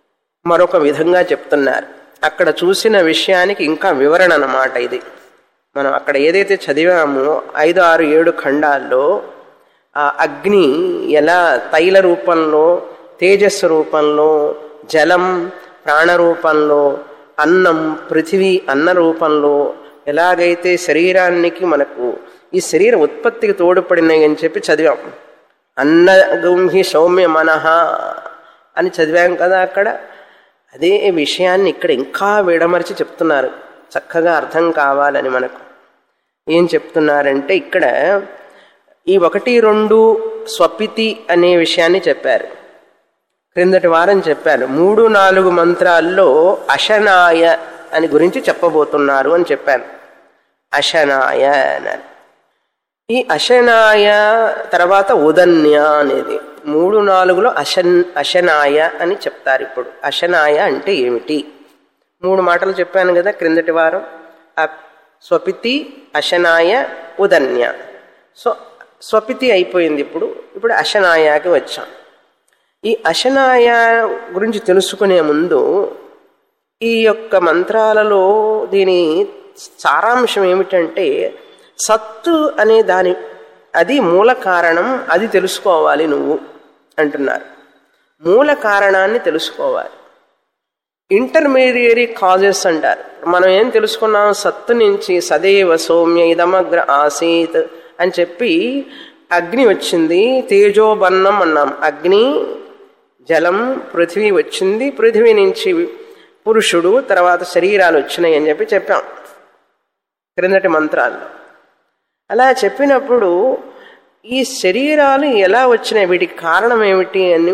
మరొక విధంగా చెప్తున్నారు అక్కడ చూసిన విషయానికి ఇంకా వివరణ అన్నమాట ఇది మనం అక్కడ ఏదైతే చదివామో ఐదు ఆరు ఏడు ఖండాల్లో ఆ అగ్ని ఎలా తైల రూపంలో తేజస్సు రూపంలో జలం ప్రాణ రూపంలో అన్నం పృథివీ అన్న రూపంలో ఎలాగైతే శరీరానికి మనకు ఈ శరీర ఉత్పత్తికి తోడ్పడినాయి అని చెప్పి చదివాం అన్నగుంహి సౌమ్య మనహ అని చదివాం కదా అక్కడ అదే విషయాన్ని ఇక్కడ ఇంకా విడమర్చి చెప్తున్నారు చక్కగా అర్థం కావాలని మనకు ఏం చెప్తున్నారంటే ఇక్కడ ఈ ఒకటి రెండు స్వపితి అనే విషయాన్ని చెప్పారు క్రిందటి వారం చెప్పారు మూడు నాలుగు మంత్రాల్లో అశనాయ అని గురించి చెప్పబోతున్నారు అని చెప్పాను అశనాయ అన్నారు ఈ అశనాయ తర్వాత ఉదన్య అనేది మూడు నాలుగులో అశన్ అశనాయ అని చెప్తారు ఇప్పుడు అశనాయ అంటే ఏమిటి మూడు మాటలు చెప్పాను కదా క్రిందటి వారం స్వపితి అశనాయ ఉదన్య సో స్వపితి అయిపోయింది ఇప్పుడు ఇప్పుడు అశనాయాకి వచ్చాం ఈ అశనాయ గురించి తెలుసుకునే ముందు ఈ యొక్క మంత్రాలలో దీని సారాంశం ఏమిటంటే సత్తు అనే దాని అది మూల కారణం అది తెలుసుకోవాలి నువ్వు అంటున్నారు మూల కారణాన్ని తెలుసుకోవాలి ఇంటర్మీడియరీ కాజెస్ అంటారు మనం ఏం తెలుసుకున్నాం సత్తు నుంచి సదేవ సౌమ్య ఇదమగ్ర ఆసీత్ అని చెప్పి అగ్ని వచ్చింది తేజోబన్నం అన్నాం అగ్ని జలం పృథివీ వచ్చింది పృథివీ నుంచి పురుషుడు తర్వాత శరీరాలు వచ్చినాయి అని చెప్పి చెప్పాం క్రిందటి మంత్రాల్లో అలా చెప్పినప్పుడు ఈ శరీరాలు ఎలా వచ్చినాయి వీటికి కారణం ఏమిటి అని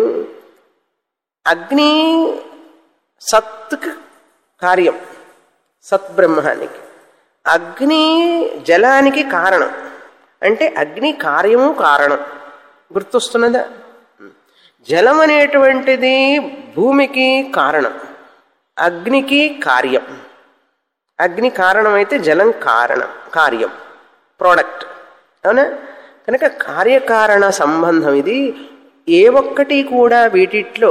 అగ్ని సత్తుకి కార్యం సత్బ్రహ్మానికి అగ్ని జలానికి కారణం అంటే అగ్ని కార్యము కారణం గుర్తొస్తున్నదా జలం అనేటువంటిది భూమికి కారణం అగ్నికి కార్యం అగ్ని కారణమైతే జలం కారణం కార్యం ప్రోడక్ట్ అవునా కనుక కార్యకారణ సంబంధం ఇది ఏ ఒక్కటి కూడా వీటిట్లో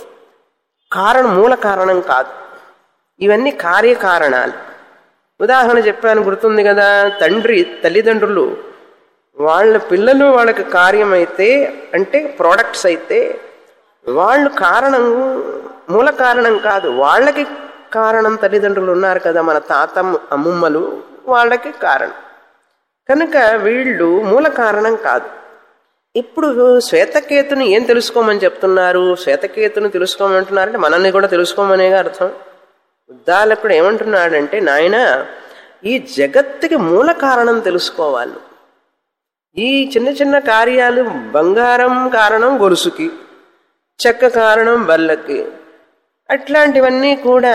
కారణం మూల కారణం కాదు ఇవన్నీ కార్యకారణాలు ఉదాహరణ చెప్పాను గుర్తుంది కదా తండ్రి తల్లిదండ్రులు వాళ్ళ పిల్లలు వాళ్ళకి కార్యమైతే అంటే ప్రోడక్ట్స్ అయితే వాళ్ళు కారణం మూల కారణం కాదు వాళ్ళకి కారణం తల్లిదండ్రులు ఉన్నారు కదా మన తాత అమ్మమ్మలు వాళ్ళకి కారణం కనుక వీళ్ళు మూల కారణం కాదు ఇప్పుడు శ్వేతకేతుని ఏం తెలుసుకోమని చెప్తున్నారు శ్వేతకేతుని తెలుసుకోమంటున్నారంటే మనల్ని కూడా తెలుసుకోమనేగా అర్థం ఉద్దాలకుడు ఏమంటున్నాడంటే నాయన ఈ జగత్తుకి మూల కారణం తెలుసుకోవాలి ఈ చిన్న చిన్న కార్యాలు బంగారం కారణం గొలుసుకి చెక్క కారణం బల్లకి అట్లాంటివన్నీ కూడా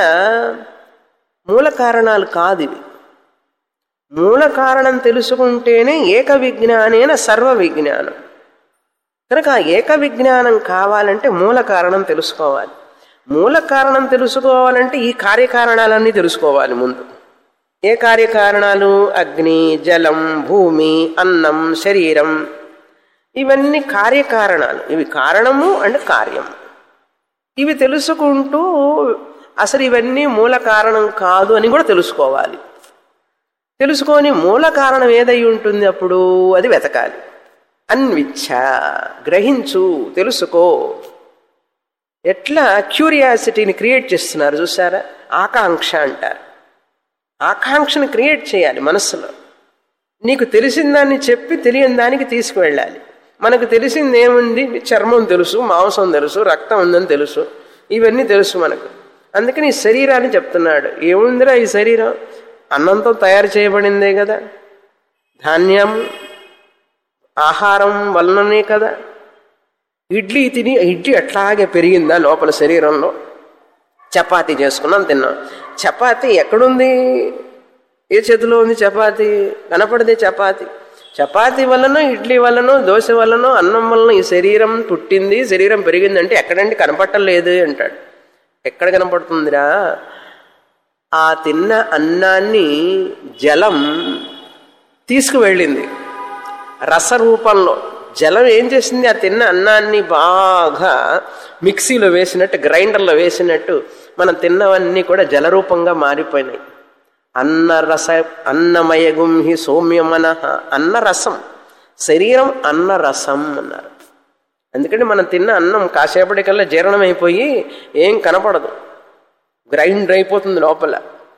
మూల కారణాలు కాదు ఇవి మూల కారణం తెలుసుకుంటేనే ఏక విజ్ఞానేన సర్వ విజ్ఞానం కనుక ఆ ఏక విజ్ఞానం కావాలంటే మూల కారణం తెలుసుకోవాలి మూల కారణం తెలుసుకోవాలంటే ఈ కార్యకారణాలన్నీ తెలుసుకోవాలి ముందు ఏ కార్యకారణాలు అగ్ని జలం భూమి అన్నం శరీరం ఇవన్నీ కార్యకారణాలు ఇవి కారణము అండ్ కార్యం ఇవి తెలుసుకుంటూ అసలు ఇవన్నీ మూల కారణం కాదు అని కూడా తెలుసుకోవాలి తెలుసుకొని మూల కారణం ఏదై ఉంటుంది అప్పుడు అది వెతకాలి అన్విచ్ఛ గ్రహించు తెలుసుకో ఎట్లా క్యూరియాసిటీని క్రియేట్ చేస్తున్నారు చూసారా ఆకాంక్ష అంటారు ఆకాంక్షను క్రియేట్ చేయాలి మనస్సులో నీకు తెలిసిన దాన్ని చెప్పి తెలియని దానికి తీసుకువెళ్ళాలి మనకు తెలిసింది ఏముంది చర్మం తెలుసు మాంసం తెలుసు రక్తం ఉందని తెలుసు ఇవన్నీ తెలుసు మనకు అందుకని ఈ శరీరాన్ని చెప్తున్నాడు ఏముందిరా ఈ శరీరం అన్నంతో తయారు చేయబడిందే కదా ధాన్యం ఆహారం వలననే కదా ఇడ్లీ తిని ఇడ్లీ అట్లాగే పెరిగిందా లోపల శరీరంలో చపాతీ చేసుకున్నాం తిన్నాం చపాతీ ఎక్కడుంది ఏ చేతిలో ఉంది చపాతీ కనపడదే చపాతీ చపాతీ వలన ఇడ్లీ వలన దోశ వలన అన్నం వలన ఈ శరీరం పుట్టింది శరీరం పెరిగిందంటే ఎక్కడండి కనపట్టలేదు అంటాడు ఎక్కడ కనపడుతుందిరా ఆ తిన్న అన్నాన్ని జలం తీసుకువెళ్ళింది రసరూపంలో జలం ఏం చేసింది ఆ తిన్న అన్నాన్ని బాగా మిక్సీలో వేసినట్టు గ్రైండర్లో వేసినట్టు మనం తిన్నవన్నీ కూడా జలరూపంగా మారిపోయినాయి అన్నరస అన్నమయగుంహి సౌమ్యమన అన్నరసం శరీరం అన్నరసం అన్నారు ఎందుకంటే మనం తిన్న అన్నం కాసేపటికల్లా జీర్ణం అయిపోయి ఏం కనపడదు గ్రైండ్ అయిపోతుంది లోపల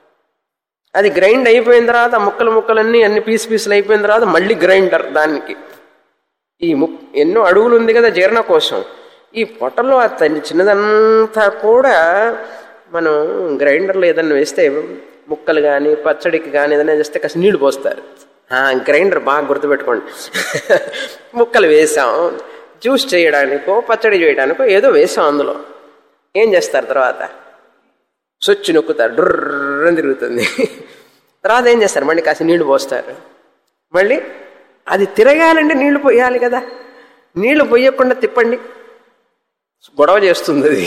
అది గ్రైండ్ అయిపోయిన తర్వాత ఆ ముక్కలు ముక్కలన్నీ అన్ని పీస్ పీసులు అయిపోయిన తర్వాత మళ్ళీ గ్రైండర్ దానికి ఈ ముక్ ఎన్నో అడుగులు ఉంది కదా జీర్ణకోశం ఈ పొట్టలో ఆ తల్లి చిన్నదంతా కూడా మనం గ్రైండర్లో ఏదైనా వేస్తే ముక్కలు కానీ పచ్చడికి కానీ ఏదైనా చేస్తే కాస్త నీళ్లు పోస్తారు ఆ, గ్రైండర్ బాగా గుర్తుపెట్టుకోండి ముక్కలు వేసాం జ్యూస్ చేయడానికో పచ్చడి చేయడానికో ఏదో వేసాం అందులో ఏం చేస్తారు తర్వాత స్విచ్ నొక్కుతారు డుర్రని తిరుగుతుంది తర్వాత ఏం చేస్తారు మళ్ళీ కాస్త నీళ్లు పోస్తారు మళ్ళీ అది తిరగాలంటే నీళ్లు పోయాలి కదా నీళ్లు పోయకుండా తిప్పండి గొడవ చేస్తుంది అది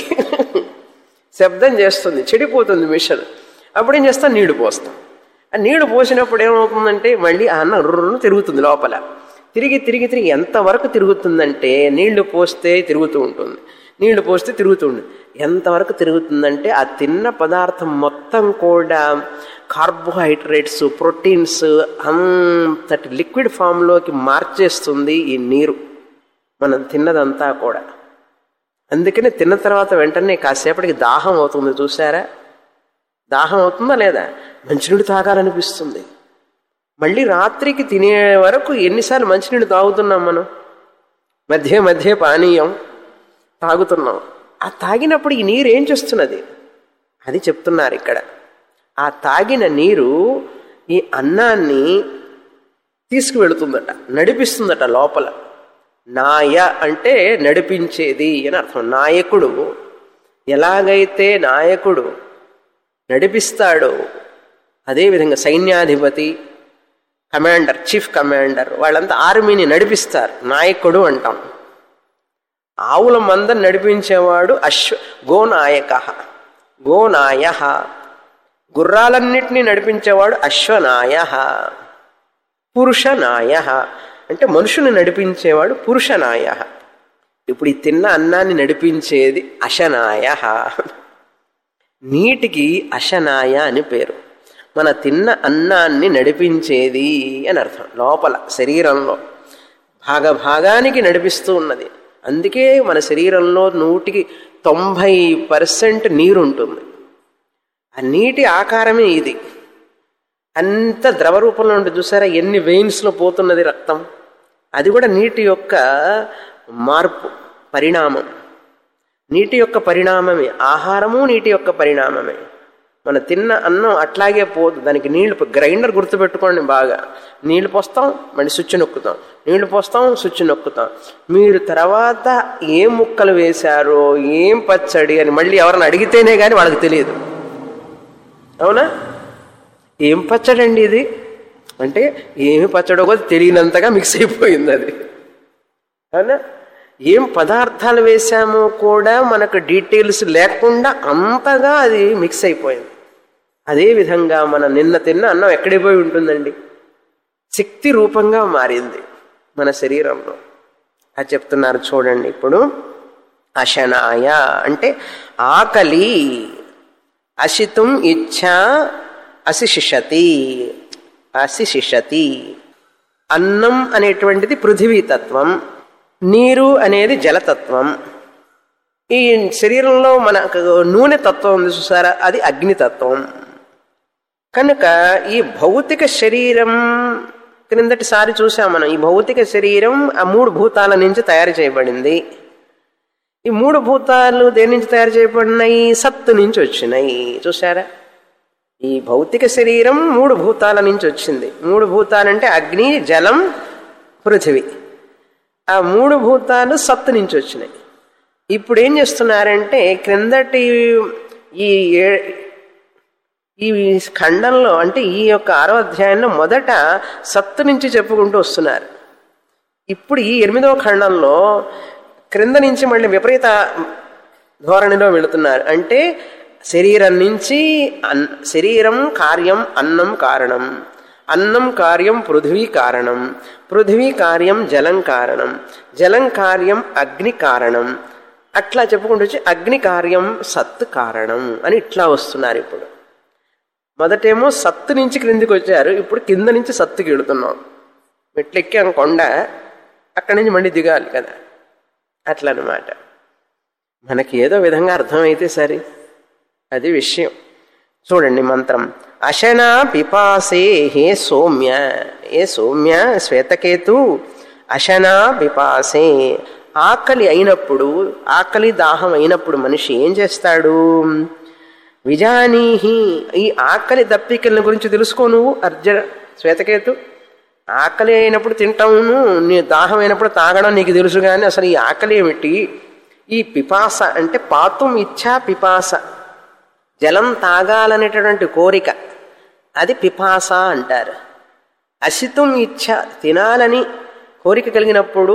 శబ్దం చేస్తుంది చెడిపోతుంది మిషన్ అప్పుడు ఏం చేస్తాం నీళ్లు పోస్తాం ఆ నీళ్లు పోసినప్పుడు ఏమవుతుందంటే మళ్ళీ ఆ అన్నం రుర్రును తిరుగుతుంది లోపల తిరిగి తిరిగి తిరిగి ఎంతవరకు తిరుగుతుందంటే నీళ్లు పోస్తే తిరుగుతూ ఉంటుంది నీళ్లు పోస్తే తిరుగుతూ ఉంటుంది ఎంతవరకు తిరుగుతుందంటే ఆ తిన్న పదార్థం మొత్తం కూడా కార్బోహైడ్రేట్స్ ప్రోటీన్స్ అంతటి లిక్విడ్ ఫామ్లోకి మార్చేస్తుంది ఈ నీరు మనం తిన్నదంతా కూడా అందుకని తిన్న తర్వాత వెంటనే కాసేపటికి దాహం అవుతుంది చూసారా దాహం అవుతుందా లేదా మంచినీళ్ళు తాగాలనిపిస్తుంది మళ్ళీ రాత్రికి తినే వరకు ఎన్నిసార్లు మంచినీళ్ళు తాగుతున్నాం మనం మధ్య మధ్య పానీయం తాగుతున్నాం ఆ తాగినప్పుడు ఈ నీరు ఏం చేస్తున్నది అది చెప్తున్నారు ఇక్కడ ఆ తాగిన నీరు ఈ అన్నాన్ని తీసుకువెళుతుందట నడిపిస్తుందట లోపల నాయ అంటే నడిపించేది అని అర్థం నాయకుడు ఎలాగైతే నాయకుడు నడిపిస్తాడో అదేవిధంగా సైన్యాధిపతి కమాండర్ చీఫ్ కమాండర్ వాళ్ళంతా ఆర్మీని నడిపిస్తారు నాయకుడు అంటాం ఆవుల మందం నడిపించేవాడు అశ్వ గోనాయక గోనాయ గుర్రాలన్నిటినీ నడిపించేవాడు అశ్వనాయ పురుషనాయ అంటే మనుషుని నడిపించేవాడు పురుషనాయ ఇప్పుడు ఈ తిన్న అన్నాన్ని నడిపించేది అశనాయ నీటికి అశనాయ అని పేరు మన తిన్న అన్నాన్ని నడిపించేది అని అర్థం లోపల శరీరంలో భాగభాగానికి నడిపిస్తూ ఉన్నది అందుకే మన శరీరంలో నూటికి తొంభై పర్సెంట్ నీరు ఉంటుంది ఆ నీటి ఆకారమే ఇది అంత ద్రవ రూపంలో ఉంటుంది చూసారా ఎన్ని వెయిన్స్లో పోతున్నది రక్తం అది కూడా నీటి యొక్క మార్పు పరిణామం నీటి యొక్క పరిణామమే ఆహారము నీటి యొక్క పరిణామమే మన తిన్న అన్నం అట్లాగే పోదు దానికి నీళ్లు గ్రైండర్ గుర్తుపెట్టుకోండి బాగా నీళ్లు పోస్తాం మళ్ళీ స్విచ్ నొక్కుతాం నీళ్లు పోస్తాం స్విచ్ నొక్కుతాం మీరు తర్వాత ఏం ముక్కలు వేశారో ఏం పచ్చడి అని మళ్ళీ ఎవరిని అడిగితేనే కానీ వాళ్ళకి తెలియదు అవునా ఏం పచ్చడి అండి ఇది అంటే ఏమి పచ్చడో కూడా తెలియనంతగా మిక్స్ అయిపోయింది అది అవునా ఏం పదార్థాలు వేసామో కూడా మనకు డీటెయిల్స్ లేకుండా అంతగా అది మిక్స్ అయిపోయింది అదే విధంగా మన నిన్న తిన్న అన్నం ఎక్కడికి పోయి ఉంటుందండి శక్తి రూపంగా మారింది మన శరీరంలో అది చెప్తున్నారు చూడండి ఇప్పుడు అశనాయ అంటే ఆకలి అశితుం ఇచ్ఛ అశిషిషతి అశిషిషతి అన్నం అనేటువంటిది పృథివీ తత్వం నీరు అనేది జలతత్వం ఈ శరీరంలో మనకు నూనె తత్వం ఉంది చూసారా అది అగ్నితత్వం కనుక ఈ భౌతిక శరీరం క్రిందటిసారి చూసాం మనం ఈ భౌతిక శరీరం ఆ మూడు భూతాల నుంచి తయారు చేయబడింది ఈ మూడు భూతాలు దేని నుంచి తయారు చేయబడినాయి సత్తు నుంచి వచ్చినాయి చూసారా ఈ భౌతిక శరీరం మూడు భూతాల నుంచి వచ్చింది మూడు భూతాలంటే అగ్ని జలం పృథివీ ఆ మూడు భూతాలు సత్తు నుంచి వచ్చినాయి ఇప్పుడు ఏం చేస్తున్నారంటే క్రిందటి ఈ ఏ- ఈ ఖండంలో అంటే ఈ యొక్క ఆరో అధ్యాయంలో మొదట సత్తు నుంచి చెప్పుకుంటూ వస్తున్నారు ఇప్పుడు ఈ ఎనిమిదవ ఖండంలో క్రింద నుంచి మళ్ళీ విపరీత ధోరణిలో వెళుతున్నారు అంటే శరీరం నుంచి అన్ శరీరం కార్యం అన్నం కారణం అన్నం కార్యం పృథ్వీ కారణం పృథ్వీ కార్యం జలం కారణం జలం కార్యం అగ్ని కారణం అట్లా చెప్పుకుంటూ వచ్చి అగ్ని కార్యం సత్ కారణం అని ఇట్లా వస్తున్నారు ఇప్పుడు మొదటేమో సత్తు నుంచి క్రిందికి వచ్చారు ఇప్పుడు కింద నుంచి సత్తుకి వెళుతున్నాం మెట్లెక్కాం కొండ అక్కడి నుంచి మళ్ళీ దిగాలి కదా అట్లా అనమాట మనకి ఏదో విధంగా అర్థమైతే సరే అది విషయం చూడండి మంత్రం అశనా పిపాసే హే సౌమ్య ఏ సౌమ్య శ్వేతకేతు అశనా పిపాసే ఆకలి అయినప్పుడు ఆకలి దాహం అయినప్పుడు మనిషి ఏం చేస్తాడు విజానీహి ఈ ఆకలి దప్పికల గురించి తెలుసుకో నువ్వు అర్జున శ్వేతకేతు ఆకలి అయినప్పుడు తింటావును నీ దాహం అయినప్పుడు తాగడం నీకు తెలుసు కానీ అసలు ఈ ఆకలి ఏమిటి ఈ పిపాస అంటే పాతుం ఇచ్చా పిపాస జలం తాగాలనేటటువంటి కోరిక అది పిపాస అంటారు అసితం ఇచ్చ తినాలని కోరిక కలిగినప్పుడు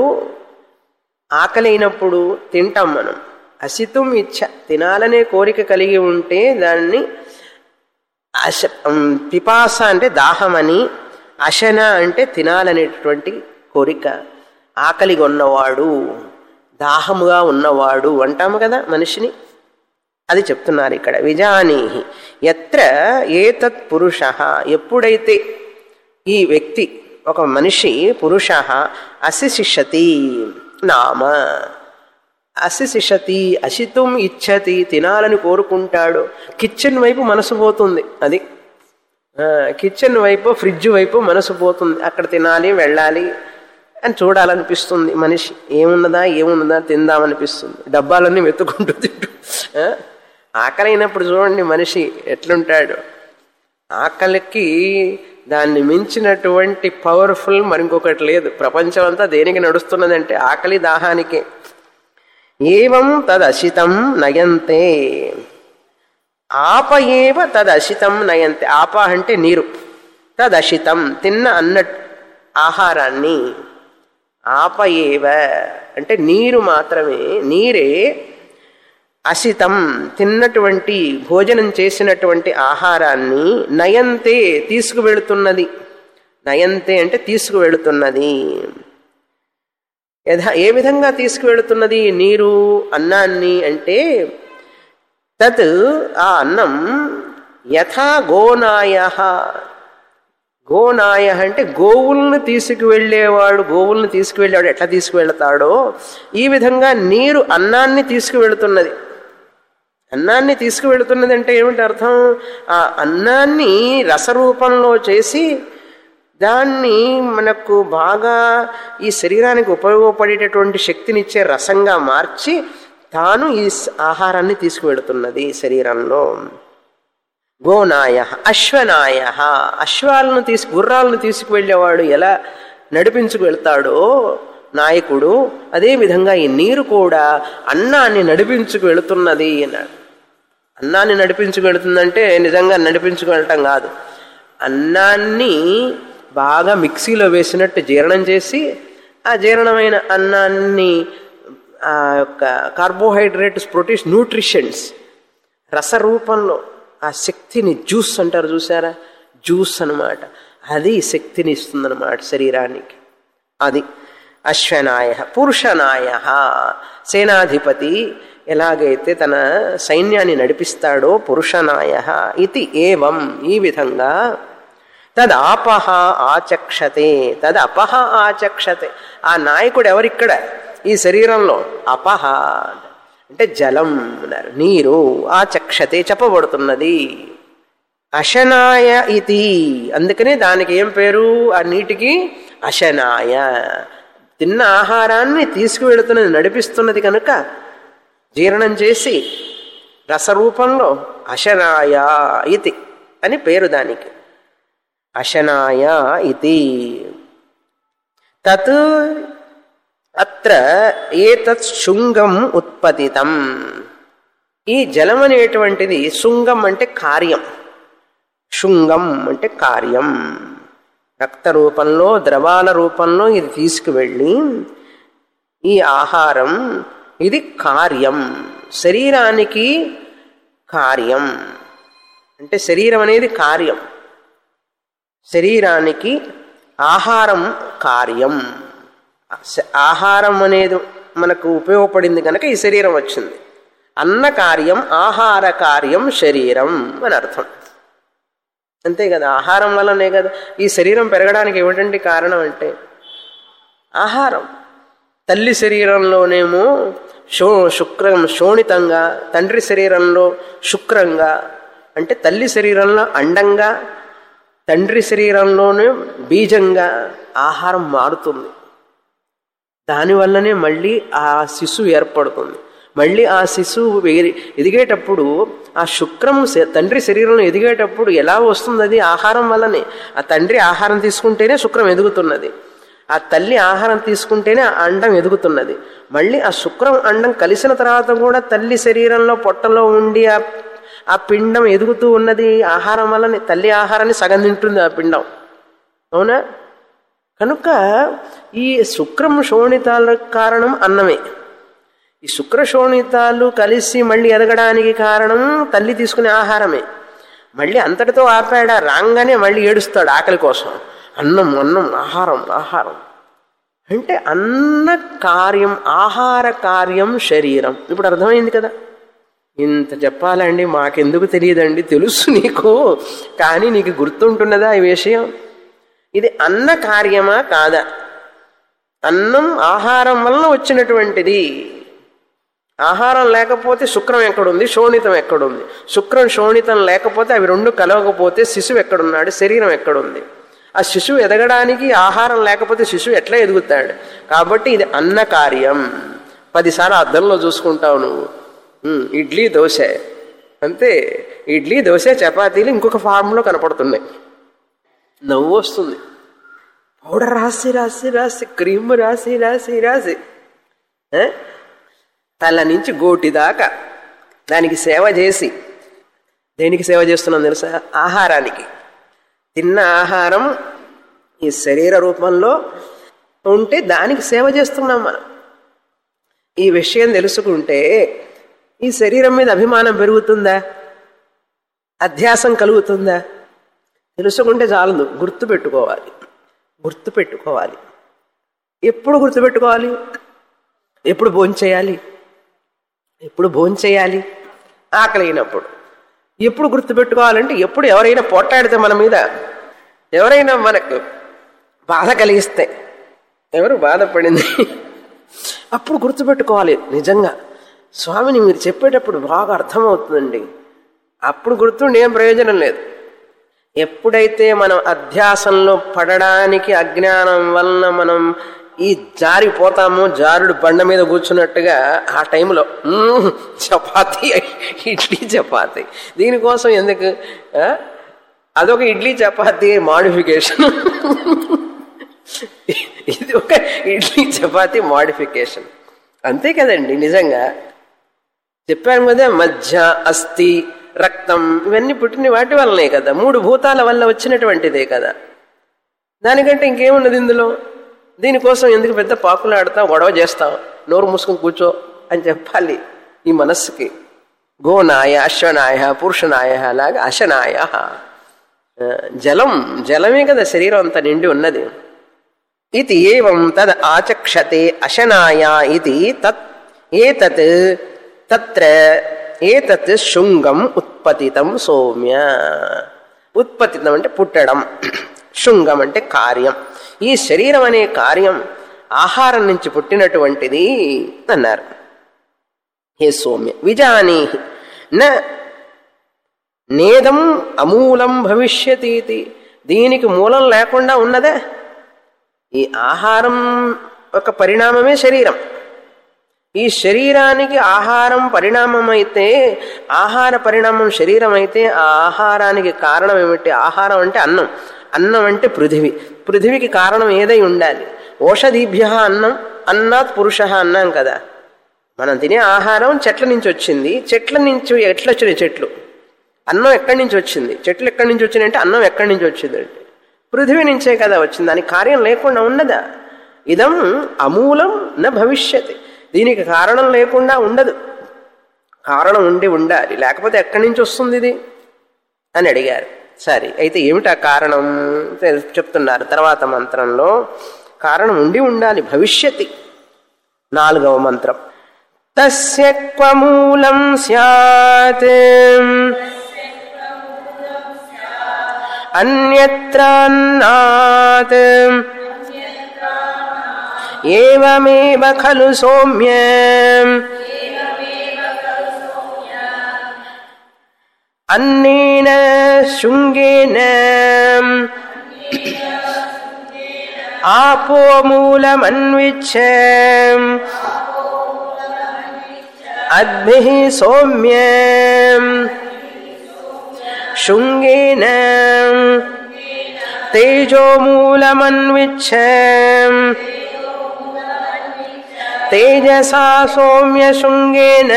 ఆకలి అయినప్పుడు తింటాం మనం అసితం ఇచ్చ తినాలనే కోరిక కలిగి ఉంటే దాన్ని అశ పిపాస అంటే దాహమని అశన అంటే తినాలనేటువంటి కోరిక ఆకలిగా ఉన్నవాడు దాహముగా ఉన్నవాడు అంటాము కదా మనిషిని అది చెప్తున్నారు ఇక్కడ విజానీహి ఎత్ర ఏతత్ పురుష ఎప్పుడైతే ఈ వ్యక్తి ఒక మనిషి పురుష అసిశిషతి నామ అసిశిషతి అసితుం ఇచ్చతి తినాలని కోరుకుంటాడు కిచెన్ వైపు మనసు పోతుంది అది కిచెన్ వైపు ఫ్రిడ్జ్ వైపు మనసు పోతుంది అక్కడ తినాలి వెళ్ళాలి అని చూడాలనిపిస్తుంది మనిషి ఏమున్నదా ఏమున్నదా తిందామనిపిస్తుంది డబ్బాలన్నీ వెతుకుంటూ తింటూ ఆకలి అయినప్పుడు చూడండి మనిషి ఎట్లుంటాడు ఆకలికి దాన్ని మించినటువంటి పవర్ఫుల్ మరింకొకటి లేదు ప్రపంచం అంతా దేనికి నడుస్తున్నదంటే ఆకలి దాహానికే ఏవం తదశితం నయంతే ఆప ఏవ తదశితం నయంతే ఆప అంటే నీరు తదశితం తిన్న అన్న ఆహారాన్ని ఆప ఏవ అంటే నీరు మాత్రమే నీరే అసితం తిన్నటువంటి భోజనం చేసినటువంటి ఆహారాన్ని నయంతే తీసుకువెళుతున్నది నయంతే అంటే తీసుకువెళుతున్నది యథా ఏ విధంగా తీసుకువెళుతున్నది నీరు అన్నాన్ని అంటే తత్ ఆ అన్నం యథా గోనాయ గోనాయ అంటే గోవుల్ని తీసుకువెళ్ళేవాడు గోవుల్ని తీసుకువెళ్ళేవాడు ఎట్లా తీసుకువెళ్తాడో ఈ విధంగా నీరు అన్నాన్ని తీసుకువెళుతున్నది అన్నాన్ని తీసుకువెళుతున్నది అంటే ఏమిటి అర్థం ఆ అన్నాన్ని రసరూపంలో చేసి దాన్ని మనకు బాగా ఈ శరీరానికి ఉపయోగపడేటటువంటి శక్తినిచ్చే రసంగా మార్చి తాను ఈ ఆహారాన్ని తీసుకువెళుతున్నది శరీరంలో గోనాయ అశ్వనాయ అశ్వాలను తీసు గుర్రాలను తీసుకువెళ్ళేవాడు ఎలా నడిపించుకు వెళ్తాడో నాయకుడు అదేవిధంగా ఈ నీరు కూడా అన్నాన్ని నడిపించుకు వెళుతున్నది అన్నాడు అన్నాన్ని నడిపించుకు వెళుతుందంటే నిజంగా నడిపించుకు వెళ్ళటం కాదు అన్నాన్ని బాగా మిక్సీలో వేసినట్టు జీర్ణం చేసి ఆ జీర్ణమైన అన్నాన్ని ఆ యొక్క కార్బోహైడ్రేట్స్ ప్రోటీన్స్ న్యూట్రిషన్స్ రసరూపంలో ఆ శక్తిని జ్యూస్ అంటారు చూసారా జ్యూస్ అనమాట అది శక్తిని ఇస్తుందన్నమాట శరీరానికి అది అశ్వనాయ పురుషనాయ సేనాధిపతి ఎలాగైతే తన సైన్యాన్ని నడిపిస్తాడో పురుషనాయ ఇది ఏవం ఈ విధంగా తదపహ ఆచక్షతే తదపహ ఆచక్షతే ఆ నాయకుడు ఎవరిక్కడ ఈ శరీరంలో అపహ అంటే జలం అన్నారు నీరు ఆచక్షతే చెప్పబడుతున్నది అశనాయ ఇది అందుకనే దానికి ఏం పేరు ఆ నీటికి అశనాయ తిన్న ఆహారాన్ని తీసుకువెళుతున్నది నడిపిస్తున్నది కనుక జీర్ణం చేసి రసరూపంలో అశనాయ ఇది అని పేరు దానికి అశనాయ ఇది తత్ అత్ర ఏతత్ శృంగం ఉత్పతితం ఈ జలం అనేటువంటిది శృంగం అంటే కార్యం శృంగం అంటే కార్యం రక్త రూపంలో ద్రవాల రూపంలో ఇది తీసుకువెళ్ళి ఈ ఆహారం ఇది కార్యం శరీరానికి కార్యం అంటే శరీరం అనేది కార్యం శరీరానికి ఆహారం కార్యం స- ఆహారం అనేది మనకు ఉపయోగపడింది కనుక ఈ శరీరం వచ్చింది అన్న కార్యం ఆహార కార్యం శరీరం అని అర్థం అంతే కదా ఆహారం వల్లనే కదా ఈ శరీరం పెరగడానికి ఏమిటండి కారణం అంటే ఆహారం తల్లి శరీరంలోనేమో శో శుక్రం శోణితంగా తండ్రి శరీరంలో శుక్రంగా అంటే తల్లి శరీరంలో అండంగా తండ్రి శరీరంలోనే బీజంగా ఆహారం మారుతుంది దానివల్లనే మళ్ళీ ఆ శిశువు ఏర్పడుతుంది మళ్ళీ ఆ శిశువు ఎగిరి- ఎదిగేటప్పుడు ఆ శుక్రం శ- తండ్రి శరీరంలో ఎదిగేటప్పుడు ఎలా వస్తుంది అది ఆహారం వల్లనే ఆ తండ్రి ఆహారం తీసుకుంటేనే శుక్రం ఎదుగుతున్నది ఆ తల్లి ఆహారం తీసుకుంటేనే ఆ అండం ఎదుగుతున్నది మళ్ళీ ఆ శుక్రం అండం కలిసిన తర్వాత కూడా తల్లి శరీరంలో పొట్టలో ఉండి ఆ ఆ పిండం ఎదుగుతూ ఉన్నది ఆహారం వల్లనే తల్లి ఆహారాన్ని సగం తింటుంది ఆ పిండం అవునా కనుక ఈ శుక్రం శోణితాల కారణం అన్నమే ఈ శుక్ర శోణితాలు కలిసి మళ్ళీ ఎదగడానికి కారణం తల్లి తీసుకునే ఆహారమే మళ్ళీ అంతటితో ఆపాడా రాగానే మళ్ళీ ఏడుస్తాడు ఆకలి కోసం అన్నం అన్నం ఆహారం ఆహారం అంటే అన్న కార్యం ఆహార కార్యం శరీరం ఇప్పుడు అర్థమైంది కదా ఇంత చెప్పాలండి మాకెందుకు తెలియదండి తెలుసు నీకు కానీ నీకు గుర్తుంటున్నదా ఈ విషయం ఇది అన్న కార్యమా కాదా అన్నం ఆహారం వలన వచ్చినటువంటిది ఆహారం లేకపోతే శుక్రం ఎక్కడుంది శోణితం ఎక్కడుంది శుక్రం శోణితం లేకపోతే అవి రెండు కలవకపోతే శిశువు ఎక్కడున్నాడు శరీరం ఎక్కడుంది ఆ శిశువు ఎదగడానికి ఆహారం లేకపోతే శిశువు ఎట్లా ఎదుగుతాడు కాబట్టి ఇది అన్న కార్యం పదిసార్లు అద్దంలో చూసుకుంటావు నువ్వు ఉమ్, ఇడ్లీ దోశ అంతే ఇడ్లీ దోశ చపాతీలు ఇంకొక ఫార్మ్లో కనపడుతున్నాయి నవ్వు వస్తుంది పౌడర్ రాసి రాసి రాసి క్రీమ్ రాసి రాసి రాసి ఏ? తల నుంచి గోటి దాకా దానికి సేవ చేసి దేనికి సేవ చేస్తున్నాం తెలుసా ఆహారానికి తిన్న ఆహారం ఈ శరీర రూపంలో ఉంటే దానికి సేవ చేస్తున్నాం మనం ఈ విషయం తెలుసుకుంటే ఈ శరీరం మీద అభిమానం పెరుగుతుందా అధ్యాసం కలుగుతుందా తెలుసుకుంటే చాలదు గుర్తు పెట్టుకోవాలి గుర్తు పెట్టుకోవాలి ఎప్పుడు గుర్తుపెట్టుకోవాలి ఎప్పుడు భోంచేయాలి ఎప్పుడు భోంచేయాలి ఆకలి అయినప్పుడు ఎప్పుడు గుర్తుపెట్టుకోవాలంటే ఎప్పుడు ఎవరైనా పోట్లాడితే మన మీద ఎవరైనా మనకు బాధ కలిగిస్తే ఎవరు బాధపడింది అప్పుడు గుర్తుపెట్టుకోవాలి నిజంగా స్వామిని మీరు చెప్పేటప్పుడు బాగా అర్థమవుతుందండి అప్పుడు గుర్తుండి ఏం ప్రయోజనం లేదు ఎప్పుడైతే మనం అధ్యాసంలో పడడానికి అజ్ఞానం వలన మనం ఈ జారిపోతామో జారుడు బండ మీద కూర్చున్నట్టుగా ఆ టైంలో "మ్మ్, చపాతీ ఇడ్లీ చపాతీ దీనికోసం ఎందుకు ఆ? అదొక ఇడ్లీ చపాతీ మాడిఫికేషన్ ఇది ఒక ఇడ్లీ చపాతీ మాడిఫికేషన్ అంతే కదండి నిజంగా చెప్పాను కదా మధ్య అస్థి రక్తం ఇవన్నీ పుట్టిన వాటి వల్లనే కదా మూడు భూతాల వల్ల వచ్చినటువంటిదే కదా దానికంటే ఇంకేమున్నది ఇందులో దీనికోసం ఎందుకు పెద్ద పాకులాడతాం గొడవ చేస్తాం నోరు మూసుకుని కూర్చో అని చెప్పాలి ఈ మనస్సుకి గోనాయ అశ్వనాయ పురుషనాయ లాగా అశనాయ ఆ, జలం జలమే కదా శరీరం అంతా నిండి ఉన్నది ఇది ఏవం తద్ ఆచక్షతే అశనాయ ఇది తత్ ఏతత్ తత్ర ఏతత్ శృంగం ఉత్పతితం సౌమ్య ఉత్పతితం అంటే పుట్టడం శృంగం అంటే కార్యం ఈ శరీరం అనే కార్యం ఆహారం నుంచి పుట్టినటువంటిది అన్నారు హే సౌమ్య విజానీ న నేదం అమూలం భవిష్యతీతి దీనికి మూలం లేకుండా ఉన్నదే ఈ ఆహారం ఒక పరిణామమే శరీరం ఈ శరీరానికి ఆహారం పరిణామం అయితే ఆహార పరిణామం శరీరం అయితే ఆ ఆహారానికి కారణం ఏమిటి ఆహారం అంటే అన్నం అన్నం అంటే పృథివీ పృథివికి కారణం ఏదై ఉండాలి ఓషధీభ్య అన్నం అన్నాత్ పురుష అన్నాం కదా మనం తినే ఆహారం చెట్ల నుంచి వచ్చింది చెట్ల నుంచి ఎట్లా వచ్చినాయి చెట్లు అన్నం ఎక్కడి నుంచి వచ్చింది చెట్లు ఎక్కడి నుంచి వచ్చినాయి అంటే అన్నం ఎక్కడి నుంచి వచ్చింది అంటే పృథివీ నుంచే కదా వచ్చింది దానికి కార్యం లేకుండా ఉన్నదా ఇదం అమూలం న భవిష్యత్ దీనికి కారణం లేకుండా ఉండదు కారణం ఉండి ఉండాలి లేకపోతే ఎక్కడి నుంచి వస్తుంది ఇది అని అడిగారు సరే అయితే ఏమిటా కారణం తెల్- చెప్తున్నారు తర్వాత మంత్రంలో కారణం ఉండి ఉండాలి భవిష్యత్తి నాలుగవ మంత్రం తస్య క్వమూలం స్యాత్ అన్యత్రాన్నాత్ ఏవమేవ ఖలు సౌమ్య అన్నేన శృంగేన ఆపో మూలమన్విచ్చ అద్భిः సౌమ్య శృంగేన తేజోమూలమన్విచ్చ తేజసా సౌమ్య శృంగేన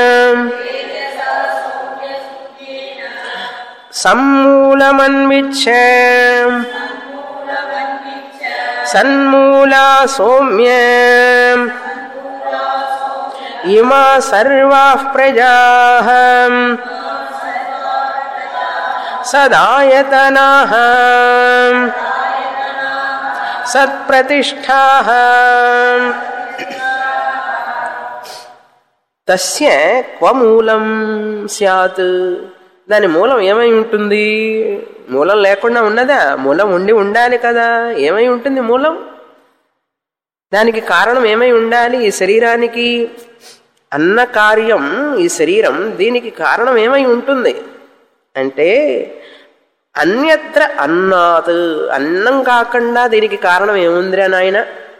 సమ్మూలమన్విచ్చ సన్మూలా సౌమ్య ఇమా సర్వా ప్రజా సదాయతనా సత్ప్రతిష్టా తస్య క్వమూలం స్యాత్ దాని మూలం ఏమై ఉంటుంది మూలం లేకుండా ఉన్నదా మూలం ఉండి ఉండాలి కదా ఏమై ఉంటుంది మూలం దానికి కారణం ఏమై ఉండాలి ఈ శరీరానికి అన్న కార్యం ఈ శరీరం దీనికి కారణం ఏమై ఉంటుంది అంటే అన్యత్ర అన్నాత్ అన్నం కాకుండా దీనికి కారణం ఏముందిరా నాయన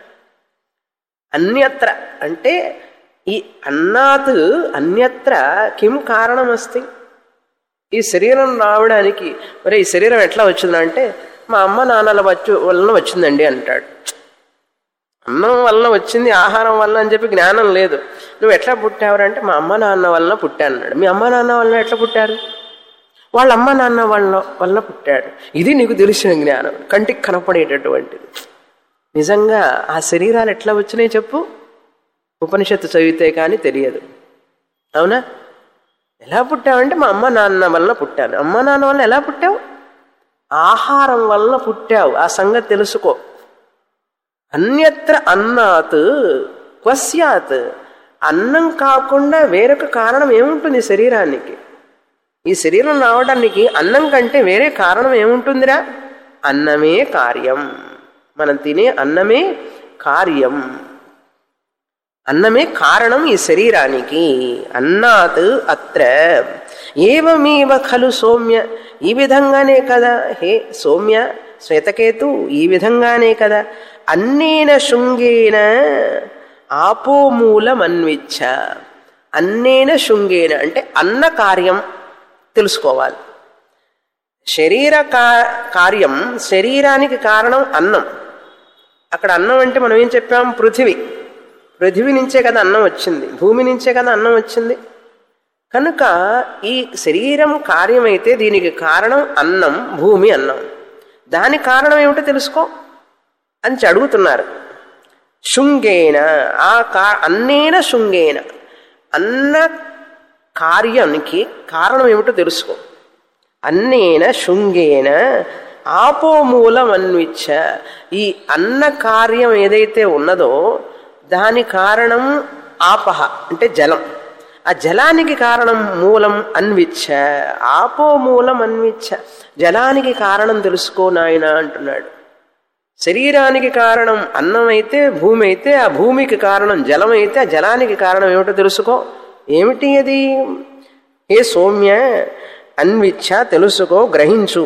అన్యత్ర అంటే ఈ అన్నాత్ అన్యత్ర కిం కారణమస్తి ఈ శరీరం రావడానికి మరి ఈ శరీరం ఎట్లా వచ్చిందంటే మా అమ్మ నాన్నల వచ్చు వలన వచ్చిందండి అంటాడు అన్నం వలన వచ్చింది ఆహారం వలన అని చెప్పి జ్ఞానం లేదు నువ్వు ఎట్లా పుట్టావురంటే మా అమ్మ నాన్న వలన పుట్టాను అన్నాడు మీ అమ్మ నాన్న వలన ఎట్లా పుట్టారు వాళ్ళ అమ్మ నాన్న వాళ్ళ వలన పుట్టాడు ఇది నీకు తెలిసిన జ్ఞానం కంటికి కనపడేటటువంటిది నిజంగా ఆ శరీరాలు ఎట్లా వచ్చినాయి చెప్పు ఉపనిషత్తు చదివితే కానీ తెలియదు అవునా ఎలా పుట్టావంటే మా అమ్మ నాన్న వలన పుట్టాను అమ్మ నాన్న వలన ఎలా పుట్టావు ఆహారం వలన పుట్టావు ఆ సంగతి తెలుసుకో అన్యత్ర అన్నాత్ క్వస్యాత్ అన్నం కాకుండా వేరొక కారణం ఏముంటుంది ఈ శరీరానికి ఈ శరీరం రావడానికి అన్నం కంటే వేరే కారణం ఏముంటుందిరా అన్నమే కార్యం మనం తినే అన్నమే కార్యం అన్నమే కారణం ఈ శరీరానికి అన్నాత్ అత్ర ఏవమేవ ఖలు సౌమ్య ఈ విధంగానే కదా హే సౌమ్య శ్వేతకేతు ఈ విధంగానే కదా అన్నేన శృంగేన ఆపోమూలమన్విచ్చ అన్నేన శృంగేన అంటే అన్న కార్యం తెలుసుకోవాలి శరీర కా- కార్యం శరీరానికి కారణం అన్నం అక్కడ అన్నం అంటే మనం ఏం చెప్పాం పృథివీ పృథివీ నుంచే కదా అన్నం వచ్చింది భూమి నుంచే కదా అన్నం వచ్చింది కనుక ఈ శరీరం కార్యమైతే దీనికి కారణం అన్నం భూమి అన్నం దాని కారణం ఏమిటో తెలుసుకో అని అడుగుతున్నారు శృంగేన ఆ కా అన్నేన శృంగేన అన్న కార్యానికి కారణం ఏమిటో తెలుసుకో అన్నేన శృంగేన ఆపోమూలం అన్విచ్చ ఈ అన్న కార్యం ఏదైతే ఉన్నదో దాని కారణం ఆపహ అంటే జలం ఆ జలానికి కారణం మూలం అన్విచ్చ ఆపో మూలం అన్విచ్చ జలానికి కారణం తెలుసుకో నాయన అంటున్నాడు శరీరానికి కారణం అన్నం అయితే భూమి అయితే ఆ భూమికి కారణం జలం అయితే ఆ జలానికి కారణం ఏమిటో తెలుసుకో ఏమిటి అది ఏ సౌమ్య అన్విచ్చ తెలుసుకో గ్రహించు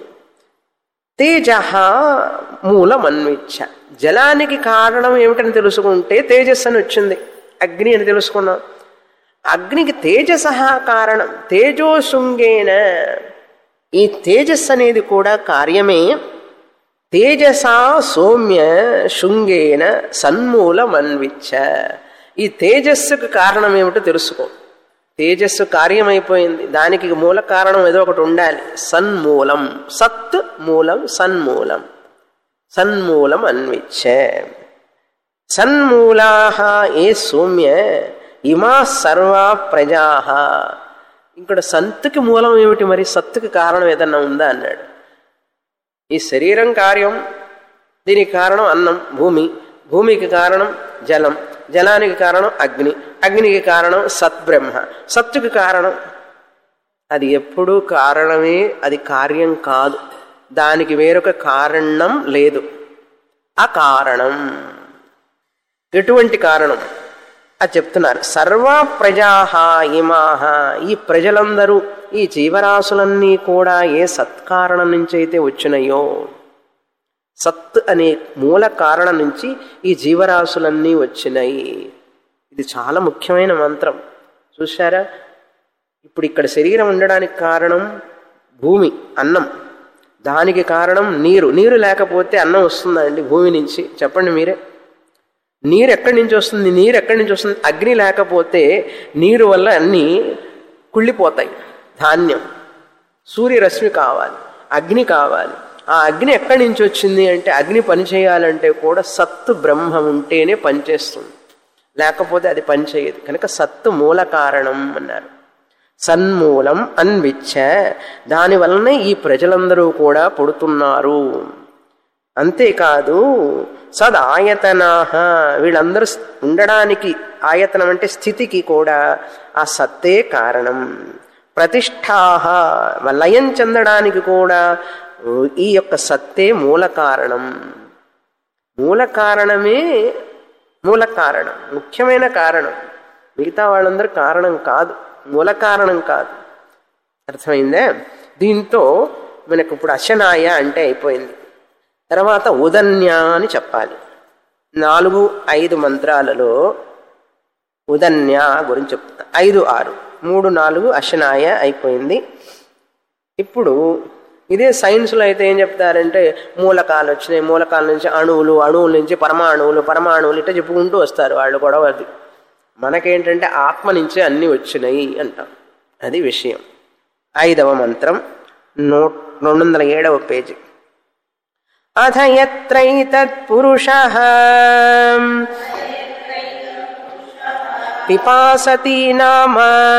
తేజ మూలం అన్విచ్చ జలానికి కారణం ఏమిటని తెలుసుకుంటే తేజస్సు అని వచ్చింది అగ్ని అని తెలుసుకున్నాం అగ్నికి తేజస కారణం తేజోశృంగేన ఈ తేజస్సు అనేది కూడా కార్యమే తేజసా సౌమ్య శృంగేన సన్మూలమన్విచ్చ ఈ తేజస్సుకు కారణం ఏమిటో తెలుసుకో తేజస్సు కార్యమైపోయింది దానికి మూల కారణం ఏదో ఒకటి ఉండాలి సన్మూలం సత్ మూలం సన్మూలం సన్మూలం అన్విచ్చ సన్మూలా ఏ సౌమ్య ఇమా సర్వా ప్రజా ఇక్కడ సంతుకి మూలం ఏమిటి మరి సత్తుకి కారణం ఏదన్నా ఉందా అన్నాడు ఈ శరీరం కార్యం దీనికి కారణం అన్నం భూమి భూమికి కారణం జలం జలానికి కారణం అగ్ని అగ్నికి కారణం సత్బ్రహ్మ సత్తుకి కారణం అది ఎప్పుడూ కారణమే అది కార్యం కాదు దానికి వేరొక కారణం లేదు ఆ కారణం ఎటువంటి కారణం అది చెప్తున్నారు సర్వ ప్రజాహ ఇమాహ ఈ ప్రజలందరూ ఈ జీవరాశులన్నీ కూడా ఏ సత్కారణం నుంచి అయితే వచ్చినాయో సత్ అనే మూల కారణం నుంచి ఈ జీవరాశులన్నీ వచ్చినాయి ఇది చాలా ముఖ్యమైన మంత్రం చూసారా ఇప్పుడు ఇక్కడ శరీరం ఉండడానికి కారణం భూమి అన్నం దానికి కారణం నీరు నీరు లేకపోతే అన్నం వస్తుందండి భూమి నుంచి చెప్పండి మీరే నీరు ఎక్కడి నుంచి వస్తుంది నీరు ఎక్కడి నుంచి వస్తుంది అగ్ని లేకపోతే నీరు వల్ల అన్నీ కుళ్ళిపోతాయి ధాన్యం సూర్యరశ్మి కావాలి అగ్ని కావాలి ఆ అగ్ని ఎక్కడి నుంచి వచ్చింది అంటే అగ్ని పని చేయాలంటే కూడా సత్తు బ్రహ్మ ఉంటేనే పనిచేస్తుంది లేకపోతే అది పనిచేయదు కనుక సత్తు మూల కారణం అన్నారు సన్మూలం అన్విచ్చ దాని వలనే ఈ ప్రజలందరూ కూడా పుడుతున్నారు అంతేకాదు సద్ ఆయతనాహ వీళ్ళందరూ ఉండడానికి ఆయతనం అంటే స్థితికి కూడా ఆ సత్తే కారణం ప్రతిష్టాహ లయం చెందడానికి కూడా ఈ యొక్క సత్తే మూల కారణం మూల కారణమే మూల కారణం ముఖ్యమైన కారణం మిగతా వాళ్ళందరూ కారణం కాదు మూల కారణం కాదు అర్థమైందే దీంతో మనకు ఇప్పుడు అశనాయ అంటే అయిపోయింది తర్వాత ఉదన్య అని చెప్పాలి నాలుగు ఐదు మంత్రాలలో ఉదన్య గురించి చెప్తా ఐదు ఆరు మూడు నాలుగు అశనాయ అయిపోయింది ఇప్పుడు ఇదే సైన్స్లో అయితే ఏం చెప్తారంటే మూలకాలు వచ్చినాయి మూలకాల నుంచి అణువులు అణువుల నుంచి పరమాణువులు పరమాణువులు ఇట్లా చెప్పుకుంటూ వస్తారు వాళ్ళు కూడా అది మనకేంటంటే ఆత్మ నుంచే అన్నీ వచ్చినాయి అంటాం అది విషయం ఐదవ మంత్రం నూ రెండు వందల ఏడవ పేజీ అథ ఎత్రైతత్పురుష పిపాసతి నామ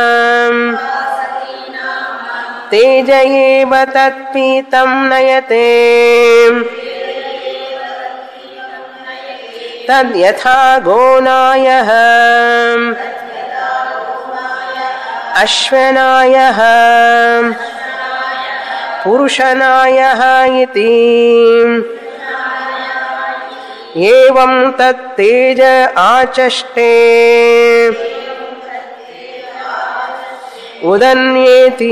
తేజ ఏవ తత్పీతం నయతే తద్యథా గోనాయ అశ్వనాయ పురుషనాయ ఇతి ఏం తత్తేజ ఆచష్టే ఉదన్యేతి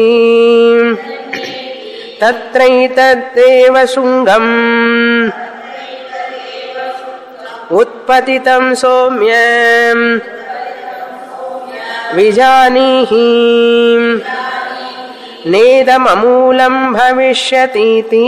తత్రైతద్దేవ శృంగం ఉత్పతితం సౌమ్యం విజానీహి నేదమూలం భవిష్యతీతి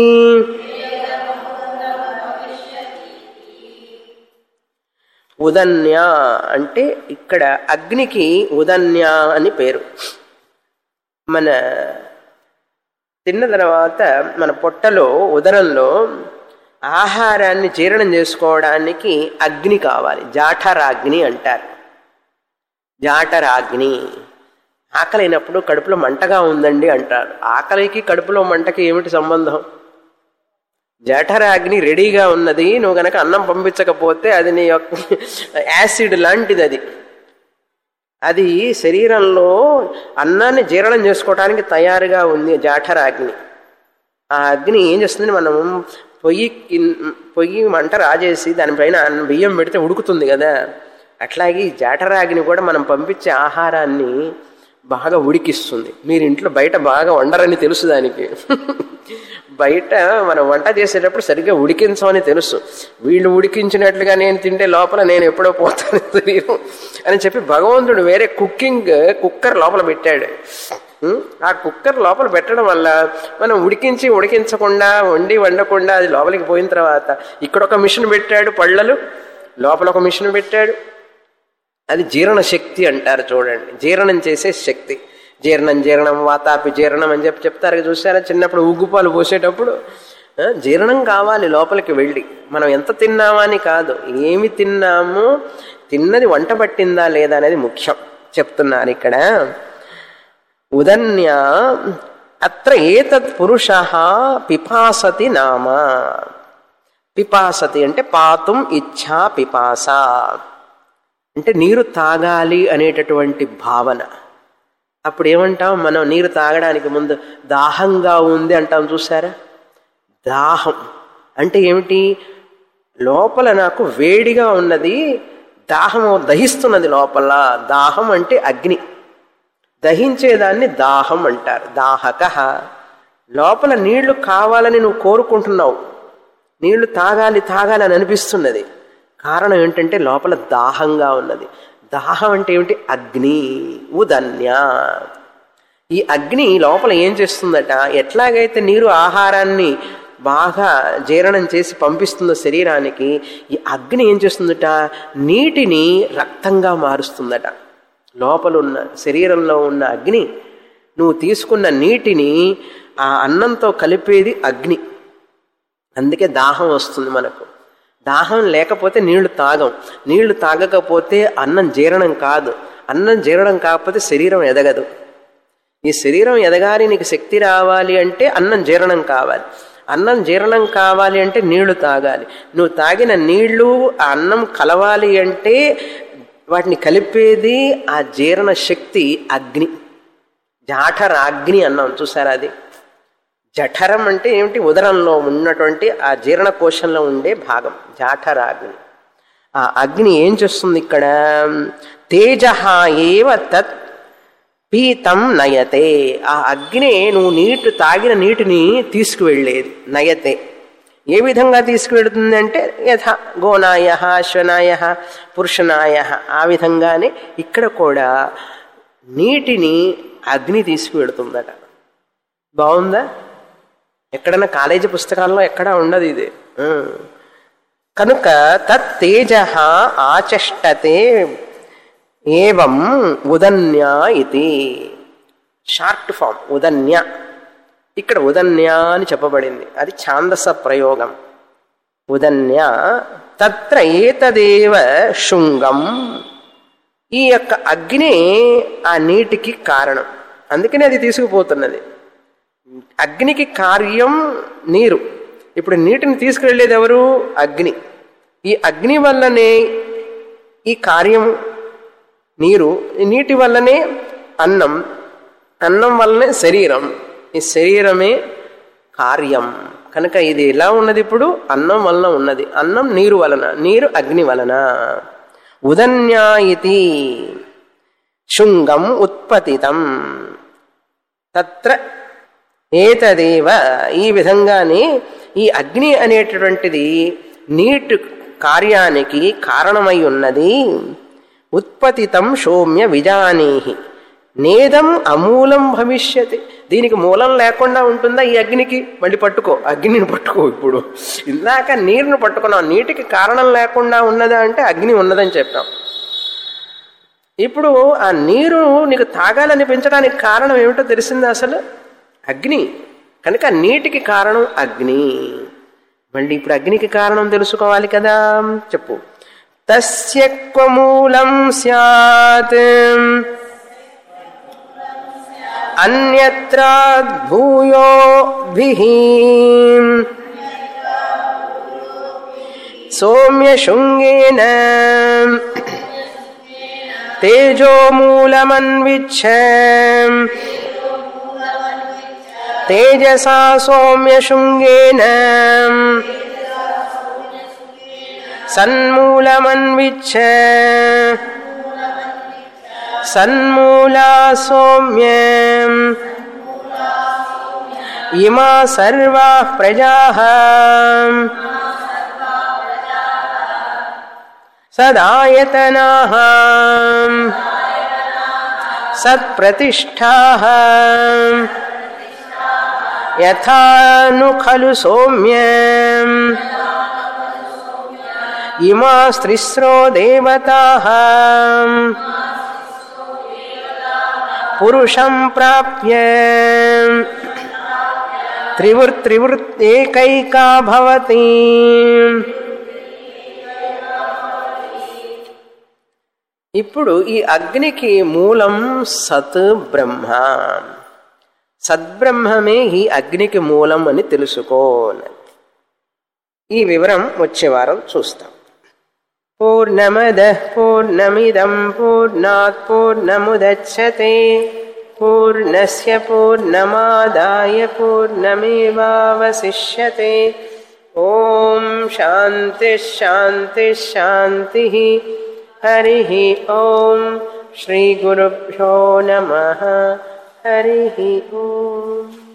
ఉదన్య అంటే ఇక్కడ అగ్నికి ఉదన్య అని పేరు మన తిన్న తర్వాత మన పొట్టలో ఉదరంలో ఆహారాన్ని జీర్ణం చేసుకోవడానికి అగ్ని కావాలి జాఠరాగ్ని అంటారు జాఠరాగ్ని ఆకలైనప్పుడు కడుపులో మంటగా ఉందండి అంటారు ఆకలికి కడుపులో మంటకి ఏమిటి సంబంధం జఠరాగ్ని రెడీగా ఉన్నది నువ్వు గనక అన్నం పంపించకపోతే అది నీ యొక్క యాసిడ్ లాంటిది అది అది శరీరంలో అన్నాన్ని జీర్ణం చేసుకోవడానికి తయారుగా ఉంది జాఠరాగ్ని ఆ అగ్ని ఏం చేస్తుంది మనం పొయ్యి పొయ్యి మంట రాజేసి దానిపైన బియ్యం పెడితే ఉడుకుతుంది కదా అట్లాగే జాఠరాగ్ని కూడా మనం పంపించే ఆహారాన్ని బాగా ఉడికిస్తుంది మీరు ఇంట్లో బయట బాగా వండరని తెలుసు దానికి బయట మనం వంట చేసేటప్పుడు సరిగ్గా ఉడికించమని తెలుసు వీళ్ళు ఉడికించినట్లుగా నేను తింటే లోపల నేను ఎప్పుడో పోతాను శరీరం అని చెప్పి భగవంతుడు వేరే కుకింగ్ కుక్కర్ లోపల పెట్టాడు ఆ కుక్కర్ లోపల పెట్టడం వల్ల మనం ఉడికించి ఉడికించకుండా వండి వండకుండా అది లోపలికి పోయిన తర్వాత ఇక్కడ ఒక మిషన్ పెట్టాడు పళ్ళలు లోపల ఒక మిషన్ పెట్టాడు అది జీర్ణ శక్తి అంటారు చూడండి జీర్ణం చేసే శక్తి జీర్ణం జీర్ణం వాతాపి జీర్ణం అని చెప్పి చెప్తారు చూసారా చిన్నప్పుడు ఉగ్గుపాలు పోసేటప్పుడు జీర్ణం కావాలి లోపలికి వెళ్ళి మనం ఎంత తిన్నామా అని కాదు ఏమి తిన్నామో తిన్నది వంట పట్టిందా లేదా అనేది ముఖ్యం చెప్తున్నారు ఇక్కడ ఉదన్య అత్ర ఏతత్ పురుష పిపాసతి నామ పిపాసతి అంటే పాతుం ఇచ్ఛా పిపాస అంటే నీరు తాగాలి అనేటటువంటి భావన అప్పుడు ఏమంటాం మనం నీరు తాగడానికి ముందు దాహంగా ఉంది అంటాం చూసారా దాహం అంటే ఏమిటి లోపల నాకు వేడిగా ఉన్నది దాహం దహిస్తున్నది లోపల దాహం అంటే అగ్ని దహించేదాన్ని దాహం అంటారు దాహక లోపల నీళ్లు కావాలని నువ్వు కోరుకుంటున్నావు నీళ్లు తాగాలి తాగాలి అని అనిపిస్తున్నది కారణం ఏంటంటే లోపల దాహంగా ఉన్నది దాహం అంటే ఏమిటి అగ్ని ఉదన్య ఈ అగ్ని లోపల ఏం చేస్తుందట ఎట్లాగైతే నీరు ఆహారాన్ని బాగా జీర్ణం చేసి పంపిస్తుందో శరీరానికి ఈ అగ్ని ఏం చేస్తుందట నీటిని రక్తంగా మారుస్తుందట లోపల ఉన్న శరీరంలో ఉన్న అగ్ని నువ్వు తీసుకున్న నీటిని ఆ అన్నంతో కలిపేది అగ్ని అందుకే దాహం వస్తుంది మనకు దాహం లేకపోతే నీళ్లు తాగం నీళ్లు తాగకపోతే అన్నం జీర్ణం కాదు అన్నం జీర్ణం కాకపోతే శరీరం ఎదగదు ఈ శరీరం ఎదగాలి నీకు శక్తి రావాలి అంటే అన్నం జీర్ణం కావాలి అన్నం జీర్ణం కావాలి అంటే నీళ్లు తాగాలి నువ్వు తాగిన నీళ్లు ఆ అన్నం కలవాలి అంటే వాటిని కలిపేది ఆ జీర్ణ శక్తి అగ్ని జాఠరాగ్ని అన్నాం చూసారా అది జఠరం అంటే ఏమిటి ఉదరంలో ఉన్నటువంటి ఆ జీర్ణకోశంలో ఉండే భాగం జాఠరాగ్ని ఆ అగ్ని ఏం చేస్తుంది ఇక్కడ తేజ ఏవ తత్ పీతం నయతే ఆ అగ్ని నువ్వు నీటి తాగిన నీటిని తీసుకువెళ్ళేది నయతే ఏ విధంగా తీసుకువెళుతుంది అంటే యథ గోనాయ అశ్వనాయ పురుషనాయ ఆ విధంగానే ఇక్కడ కూడా నీటిని అగ్ని తీసుకువెడుతుందట బాగుందా ఎక్కడన్నా కాలేజీ పుస్తకాల్లో ఎక్కడా ఉండదు ఇది ఆ. కనుక తత్ తేజ ఆచష్టతే ఏవం ఉదన్య ఇది షార్ట్ ఫామ్ ఉదన్య ఇక్కడ ఉదన్య అని చెప్పబడింది అది ఛాందస ప్రయోగం ఉదన్య తత్ర ఏతదేవ శృంగం ఈ యొక్క అగ్ని ఆ నీటికి కారణం అందుకనే అది తీసుకుపోతున్నది అగ్నికి కార్యం నీరు ఇప్పుడు నీటిని తీసుకువెళ్ళేది ఎవరు అగ్ని ఈ అగ్ని వల్లనే ఈ కార్యం నీరు ఈ నీటి వల్లనే అన్నం అన్నం వల్లనే శరీరం ఈ శరీరమే కార్యం కనుక ఇది ఎలా ఉన్నది ఇప్పుడు అన్నం వలన ఉన్నది అన్నం నీరు వలన నీరు అగ్ని వలన ఉదన్యా ఇది శృంగం ఉత్పతితం తత్ర ఏతదేవ ఈ విధంగానే ఈ అగ్ని అనేటటువంటిది నీటి కార్యానికి కారణమై ఉన్నది ఉత్పతితం సౌమ్య విజానీహి నేదం అమూలం భవిష్యతి దీనికి మూలం లేకుండా ఉంటుందా ఈ అగ్నికి మళ్ళీ పట్టుకో అగ్నిని పట్టుకో ఇప్పుడు ఇందాక నీరుని పట్టుకున్నాం నీటికి కారణం లేకుండా ఉన్నదా అంటే అగ్ని ఉన్నదని చెప్పాం ఇప్పుడు ఆ నీరు నీకు తాగాలని పెంచడానికి కారణం ఏమిటో తెలిసిందా అసలు అగ్ని కనుక నీటికి కారణం అగ్ని మళ్ళీ ఇప్పుడు అగ్నికి కారణం తెలుసుకోవాలి కదా చెప్పు తస్య క్వమూలం స్యాత్ అన్యత్రాద్భూయోద్భిః సౌమ్యశృంగేన తేజోమూలమన్విచ్ఛ తేజసా సౌమ్యశృంగేన సన్మూలమన్విచ్ఛ సన్మూలా సౌమ్యం ఇమా సర్వా ప్రజా సదాయతనా సత్ప్రతిష్టా యథాను ఖలు సౌమ్యం ఇమా స్త్రిస్రో దేవతా పురుషం ప్రాప్య త్రివృత్రివృత్తేకైకా భవతి ఇప్పుడు ఈ అగ్నికి మూలం సత్ బ్రహ్మ సద్బ్రహ్మమే ఈ అగ్నికి మూలం అని తెలుసుకో అన్నది. ఈ వివరం వచ్చే వారం చూస్తాం పూర్ణమద పూర్ణమిదం పూర్ణాత్ పూర్ణముదచ్చతే పూర్ణస్య పూర్ణమాదాయ పూర్ణమేవావశిష్యతే ఓం శాంతి శాంతి శాంతి హరి ఓం శ్రీ గురుభ్యో నమ హరి ఓం